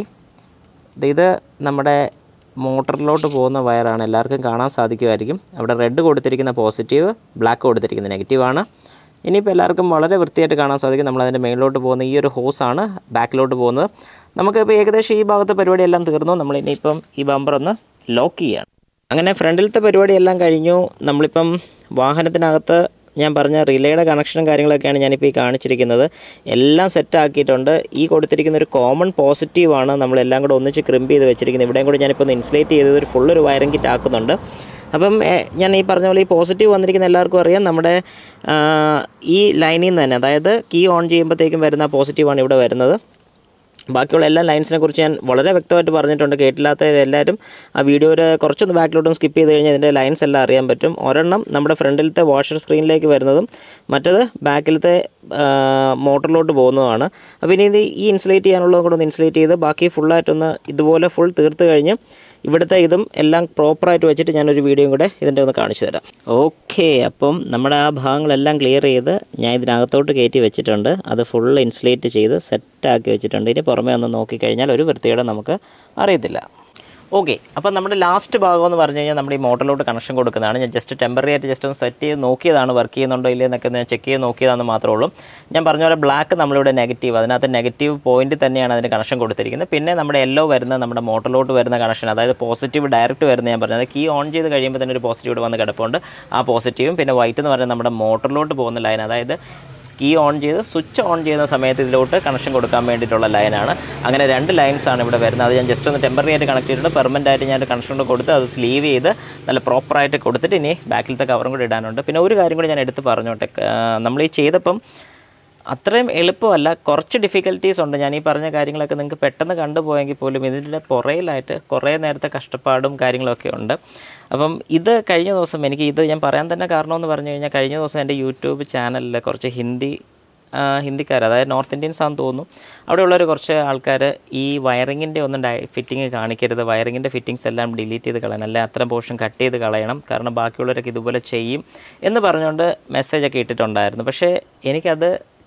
ദേ ഇത് നമ്മുടെ മോട്ടറിലോട്ട് പോകുന്ന വയറാണ് എല്ലാവർക്കും കാണാൻ സാധിക്കുമായിരിക്കും അവിടെ റെഡ് കൊടുത്തിരിക്കുന്ന പോസിറ്റീവ് ബ്ലാക്ക് കൊടുത്തിരിക്കുന്ന നെഗറ്റീവാണ് ഇനിയിപ്പോൾ എല്ലാവർക്കും വളരെ വൃത്തിയായിട്ട് കാണാൻ സാധിക്കും നമ്മൾ അതിൻ്റെ മേളിലോട്ട് പോകുന്ന ഈ ഒരു ഹോസാണ് ബാക്കിലോട്ട് പോകുന്നത് നമുക്കിപ്പോൾ ഏകദേശം ഈ ഭാഗത്തെ പരിപാടിയെല്ലാം തീർന്നു നമ്മൾ ഇനിയിപ്പം ഈ ബമ്പർ ഒന്ന് ലോക്ക് ചെയ്യുകയാണ് അങ്ങനെ ഫ്രണ്ടിലത്തെ പരിപാടിയെല്ലാം കഴിഞ്ഞു നമ്മളിപ്പം വാഹനത്തിനകത്ത് ഞാൻ പറഞ്ഞ റിലേയുടെ കണക്ഷനും കാര്യങ്ങളൊക്കെയാണ് ഞാനിപ്പോൾ ഈ കാണിച്ചിരിക്കുന്നത് എല്ലാം സെറ്റ് ആക്കിയിട്ടുണ്ട് ഈ കൊടുത്തിരിക്കുന്ന ഒരു കോമൺ പോസിറ്റീവാണ് നമ്മളെല്ലാം കൂടെ ഒന്നിച്ച് ക്രിമ്പ് ചെയ്ത് വെച്ചിരിക്കുന്നത് ഇവിടെയും കൂടെ ഞാനിപ്പോൾ ഒന്ന് ഇൻസുലേറ്റ് ചെയ്തത് ഒരു ഫുൾ ഒരു വയറിംഗ് കിറ്റ് ആക്കുന്നുണ്ട് അപ്പം എ, ഞാൻ ഈ പറഞ്ഞ പോലെ ഈ പോസിറ്റീവ് വന്നിരിക്കുന്ന എല്ലാവർക്കും അറിയാം നമ്മുടെ ആ, ഈ ലൈനിൽ നിന്ന് തന്നെ അതായത് കീ ഓൺ ചെയ്യുമ്പോഴത്തേക്കും വരുന്ന പോസിറ്റീവാണ് ഇവിടെ വരുന്നത് ബാക്കിയുള്ള എല്ലാ ലൈൻസിനെ കുറിച്ച് ഞാൻ വളരെ വ്യക്തമായിട്ട് പറഞ്ഞിട്ടുണ്ട് കേട്ടില്ലാത്ത എല്ലാവരും ആ വീഡിയോയുടെ കുറച്ചൊന്ന് ബാക്കിലോട്ടും സ്കിപ്പ് ചെയ്ത് കഴിഞ്ഞാൽ ഇതിൻ്റെ ലൈൻസ് എല്ലാം അറിയാൻ പറ്റും ഒരെണ്ണം നമ്മുടെ ഫ്രണ്ടിലത്തെ വാഷർ സ്ക്രീനിലേക്ക് വരുന്നതും മറ്റത് ബാക്കിലത്തെ മോട്ടറിലോട്ട് പോകുന്നതുമാണ് അപ്പോൾ ഇനി ഇത് ഈ ഇൻസുലേറ്റ് ചെയ്യാനുള്ളതും കൂടെ ഒന്ന് ഇൻസുലേറ്റ് ചെയ്ത് ബാക്കി ഫുള്ളായിട്ടൊന്ന് ഇതുപോലെ ഫുൾ തീർത്ത് കഴിഞ്ഞ് ഇവിടുത്തെ ഇതും എല്ലാം പ്രോപ്പറായിട്ട് വെച്ചിട്ട് ഞാനൊരു വീഡിയോയും കൂടെ ഇതിൻ്റെ ഒന്ന് കാണിച്ചു തരാം ഓക്കെ അപ്പം നമ്മുടെ ആ ഭാഗങ്ങളെല്ലാം ക്ലിയർ ചെയ്ത് ഞാൻ ഇതിനകത്തോട്ട് കയറ്റി വെച്ചിട്ടുണ്ട് അത് ഫുൾ ഇൻസുലേറ്റ് ചെയ്ത് സെറ്റാക്കി വെച്ചിട്ടുണ്ട് ഇനി പുറമേ ഒന്ന് നോക്കിക്കഴിഞ്ഞാൽ ഒരു വൃത്തിയുടെ നമുക്ക് അറിയത്തില്ല ഓക്കെ അപ്പോൾ നമ്മുടെ ലാസ്റ്റ് ഭാഗം എന്ന് പറഞ്ഞു കഴിഞ്ഞാൽ നമ്മുടെ ഈ മോട്ടറിലോട്ട് കണക്ഷൻ കൊടുക്കുന്നതാണ് ഞാൻ ജസ്റ്റ് ടെമ്പററി ആയിട്ട് ജസ്റ്റ് ഒന്ന് സെറ്റ് ചെയ്ത് നോക്കിയതാണ് വർക്ക് ചെയ്യുന്നുണ്ടോ ഇല്ലേ എന്നൊക്കെ ഞാൻ ചെക്ക് ചെയ്ത് നോക്കിയതാണെന്ന് മാത്രമേ ഉള്ളൂ ഞാൻ പറഞ്ഞ പോലെ ബ്ലാക്ക് നമ്മളിവിടെ നെഗറ്റീവ് അതിനകത്ത് നെഗറ്റീവ് പോയിന്റ് തന്നെയാണ് അതിന് കണക്ഷൻ കൊടുത്തിരിക്കുന്നത് പിന്നെ നമ്മുടെ യെല്ലോ വരുന്ന നമ്മുടെ മോട്ടറിലോട്ട് വരുന്ന കണക്ഷൻ അതായത് പോസിറ്റീവ് ഡയറക്റ്റ് വരുന്ന ഞാൻ പറഞ്ഞത് കീ ഓൺ ചെയ്ത് കഴിയുമ്പോൾ തന്നെ ഒരു പോസിറ്റീവ് ഇവിടെ വന്ന് കിടപ്പുണ്ട് ആ പോസിറ്റീവും പിന്നെ വൈറ്റ് എന്ന് പറയുന്നത് നമ്മുടെ മോട്ടറിലോട്ട് പോകുന്ന ലൈൻ അതായത് കീ ഓൺ ചെയ്ത് സ്വിച്ച് ഓൺ ചെയ്യുന്ന സമയത്ത് ഇതിലോട്ട് കണക്ഷൻ കൊടുക്കാൻ വേണ്ടിയിട്ടുള്ള ലൈനാണ് അങ്ങനെ രണ്ട് ലൈൻസ് ആണ് ഇവിടെ വരുന്നത് അത് ഞാൻ ജസ്റ്റ് ഒന്ന് ടെമ്പററി ആയിട്ട് കണക്ട് ചെയ്തിട്ട് പെർമനൻ്റ് ആയിട്ട് ഞാൻ കണക്ഷൻ കൂടെ കൊടുത്ത് അത് സ്ലീവ് ചെയ്ത് നല്ല പ്രോപ്പറായിട്ട് കൊടുത്തിട്ട് ഇനി ബാക്കിലത്തെ കവറും കൂടി ഇടാനുണ്ട് പിന്നെ ഒരു കാര്യം കൂടി ഞാൻ എടുത്ത് പറഞ്ഞോട്ടെ ആ, നമ്മൾ ഈ ചെയ്തപ്പം അത്രയും എളുപ്പമല്ല കുറച്ച് ഡിഫിക്കൽട്ടീസ് ഉണ്ട് ഞാൻ ഈ പറഞ്ഞ കാര്യങ്ങളൊക്കെ നിങ്ങൾക്ക് പെട്ടെന്ന് കണ്ടുപോയെങ്കിൽ പോലും ഇതിൻ്റെ പുറയിലായിട്ട് കുറേ നേരത്തെ കഷ്ടപ്പാടും കാര്യങ്ങളൊക്കെ ഉണ്ട് അപ്പം ഇത് കഴിഞ്ഞ ദിവസം എനിക്ക് ഇത് ഞാൻ പറയാൻ തന്നെ കാരണമെന്ന് പറഞ്ഞു കഴിഞ്ഞാൽ കഴിഞ്ഞ ദിവസം എൻ്റെ യൂട്യൂബ് ചാനലിൽ കുറച്ച് ഹിന്ദി ആ, ഹിന്ദിക്കാർ അതായത് നോർത്ത് ഇന്ത്യൻസ് ആണെന്ന് തോന്നുന്നു അവിടെയുള്ളൊരു കുറച്ച് ആൾക്കാർ ഈ വയറിങ്ങിൻ്റെ ഒന്നും ഡയ ഫിറ്റിംഗ് കാണിക്കരുത് വയറിങ്ങിൻ്റെ ഫിറ്റിങ്സ് എല്ലാം ഡിലീറ്റ് ചെയ്ത് കളയണം അല്ലെ അത്രയും പോർഷൻ കട്ട് ചെയ്ത് കളയണം കാരണം ബാക്കിയുള്ളവരൊക്കെ ഇതുപോലെ ചെയ്യും എന്ന് പറഞ്ഞുകൊണ്ട് മെസ്സേജൊക്കെ ഇട്ടിട്ടുണ്ടായിരുന്നു പക്ഷേ എനിക്കത്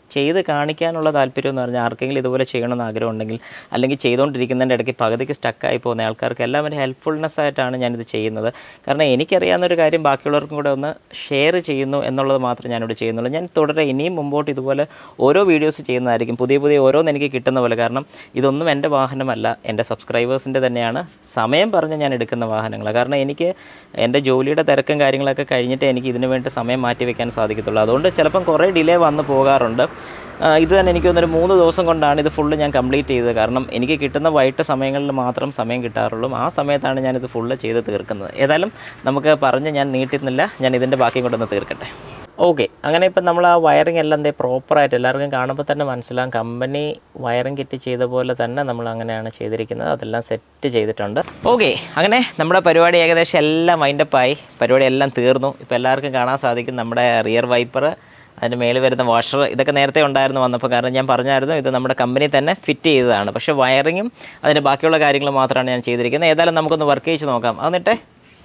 ചെയ്ത് കാണിക്കാനുള്ള താല്പര്യം എന്ന് പറഞ്ഞാൽ ആർക്കെങ്കിലും ഇതുപോലെ ചെയ്യണമെന്ന് ആഗ്രഹം ഉണ്ടെങ്കിൽ അല്ലെങ്കിൽ ചെയ്തുകൊണ്ടിരിക്കുന്നതിൻ്റെ ഇടയ്ക്ക് പകുതിക്ക് സ്റ്റക്കായി പോകുന്ന ആൾക്കാർക്ക് എല്ലാം ഒരു ഹെൽപ്ഫുൾനെസ് ആയിട്ടാണ് ഞാനിത് ചെയ്യുന്നത് കാരണം എനിക്കറിയാവുന്ന ഒരു കാര്യം ബാക്കിയുള്ളവർക്കും കൂടെ ഒന്ന് ഷെയർ ചെയ്യുന്നു എന്നുള്ളത് മാത്രമേ ഞാനിവിടെ ചെയ്യുന്നുള്ളൂ ഞാൻ തുടരെ ഇനിയും മുമ്പോട്ട് ഇതുപോലെ ഓരോ വീഡിയോസ് ചെയ്യുന്നതായിരിക്കും പുതിയ പുതിയ ഓരോന്ന് എനിക്ക് കിട്ടുന്ന പോലെ കാരണം ഇതൊന്നും എൻ്റെ വാഹനമല്ല എൻ്റെ സബ്സ്ക്രൈബേഴ്സിൻ്റെ തന്നെയാണ് സമയം പറഞ്ഞ് ഞാൻ എടുക്കുന്ന വാഹനങ്ങളാണ് കാരണം എനിക്ക് എൻ്റെ ജോലിയുടെ തിരക്കും കാര്യങ്ങളൊക്കെ കഴിഞ്ഞിട്ട് എനിക്ക് ഇതിനു വേണ്ടി സമയം മാറ്റി വെക്കാൻ സാധിക്കത്തുള്ളൂ അതുകൊണ്ട് ചിലപ്പം കുറേ ഡിലേ വന്ന് പോകാറുണ്ട് ആ, ഇത് തന്നെ എനിക്ക് തോന്നുന്നൊരു മൂന്ന് ദിവസം കൊണ്ടാണ് ഇത് ഫുള്ള് ഞാൻ കംപ്ലീറ്റ് ചെയ്തത് കാരണം എനിക്ക് കിട്ടുന്ന വൈകിട്ട് സമയങ്ങളിൽ മാത്രം സമയം കിട്ടാറുള്ളൂ ആ സമയത്താണ് ഞാനിത് ഫുള്ള് ചെയ്ത് തീർക്കുന്നത് ഏതായാലും നമുക്ക് പറഞ്ഞ് ഞാൻ നീട്ടുന്നില്ല ഞാൻ ഇതിൻ്റെ ബാക്കിയും കൊണ്ടൊന്ന് തീർക്കട്ടെ ഓക്കെ അങ്ങനെ ഇപ്പം നമ്മൾ ആ വയറിംഗ് എല്ലാം എന്തേ പ്രോപ്പറായിട്ട് എല്ലാവർക്കും കാണുമ്പോൾ തന്നെ മനസ്സിലാകും കമ്പനി വയറിംഗ് കിറ്റ് ചെയ്ത പോലെ തന്നെ നമ്മൾ അങ്ങനെയാണ് ചെയ്തിരിക്കുന്നത് അതെല്ലാം സെറ്റ് ചെയ്തിട്ടുണ്ട് ഓക്കെ അങ്ങനെ നമ്മുടെ പരിപാടി ഏകദേശം എല്ലാം വൈൻഡപ്പായി പരിപാടി എല്ലാം തീർന്നു ഇപ്പോൾ എല്ലാവർക്കും കാണാൻ സാധിക്കും നമ്മുടെ റിയർ വൈപ്പർ അതിൻ്റെ മേളിൽ വരുന്ന വാഷർ ഇതൊക്കെ നേരത്തെ ഉണ്ടായിരുന്നു വന്നപ്പോൾ കാരണം ഞാൻ പറഞ്ഞായിരുന്നു ഇത് നമ്മുടെ കമ്പനി തന്നെ ഫിറ്റ് ചെയ്തതാണ് പക്ഷേ വയറിങ്ങും അതിൻ്റെ ബാക്കിയുള്ള കാര്യങ്ങൾ മാത്രമാണ് ഞാൻ ചെയ്തിരിക്കുന്നത് ഏതായാലും നമുക്കൊന്ന് വർക്ക് ചെയ്ത് നോക്കാം എന്നിട്ടേ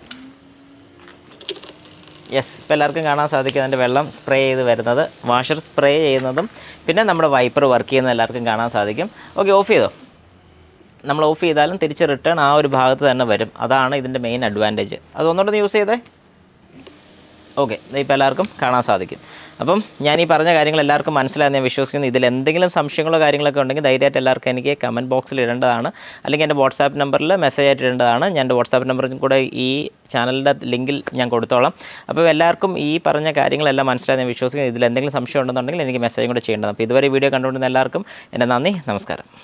യെസ് ഇപ്പോൾ എല്ലാവർക്കും കാണാൻ സാധിക്കും അതിൻ്റെ വെള്ളം സ്പ്രേ ചെയ്ത് വരുന്നത് വാഷർ സ്പ്രേ ചെയ്യുന്നതും പിന്നെ നമ്മുടെ വൈപ്പർ വർക്ക് ചെയ്യുന്നത് എല്ലാവർക്കും കാണാൻ സാധിക്കും ഓക്കെ ഓഫ് ചെയ്തോ നമ്മൾ ഓഫ് ചെയ്താലും തിരിച്ച് റിട്ടേൺ ആ ഒരു ഭാഗത്ത് തന്നെ വരും അതാണ് ഇതിൻ്റെ മെയിൻ അഡ്വാൻറ്റേജ് അതൊന്നുകൂടെ യൂസ് ചെയ്തേ ഓക്കെ ഇപ്പോൾ എല്ലാവർക്കും കാണാൻ സാധിക്കും അപ്പം ഞാൻ ഈ പറഞ്ഞ കാര്യങ്ങൾ എല്ലാവർക്കും മനസ്സിലായെന്ന് ഞാൻ വിശ്വസിക്കുന്നു ഇതിൽ എന്തെങ്കിലും സംശയങ്ങളോ കാര്യങ്ങളൊക്കെ ഉണ്ടെങ്കിൽ ധൈര്യമായിട്ട് എല്ലാവർക്കും എനിക്ക് കമൻറ്റ് ബോക്സിൽ ഇടേണ്ടതാണ് അല്ലെങ്കിൽ എൻ്റെ വാട്സാപ്പ് നമ്പറിൽ മെസ്സേജ് ആയിട്ട് ഇടേണ്ടതാണ് ഞാൻ എൻ്റെ വാട്സാപ്പ് നമ്പറും കൂടെ ഈ ചാനലിൻ്റെ ലിങ്കിൽ ഞാൻ കൊടുത്തോളാം അപ്പോൾ എല്ലാവർക്കും ഈ പറഞ്ഞ കാര്യങ്ങളെല്ലാം മനസ്സിലായെന്ന് ഞാൻ വിശ്വസിക്കുന്നു ഇതിൽ എന്തെങ്കിലും സംശയം ഉണ്ടെന്നുണ്ടെങ്കിൽ എനിക്ക് മെസ്സേജും കൂടെ ചെയ്യേണ്ടത് അപ്പോൾ ഇതുവരെ വീഡിയോ കണ്ടുകൊണ്ടിരുന്ന എല്ലാവർക്കും എൻ്റെ നന്ദി നമസ്കാരം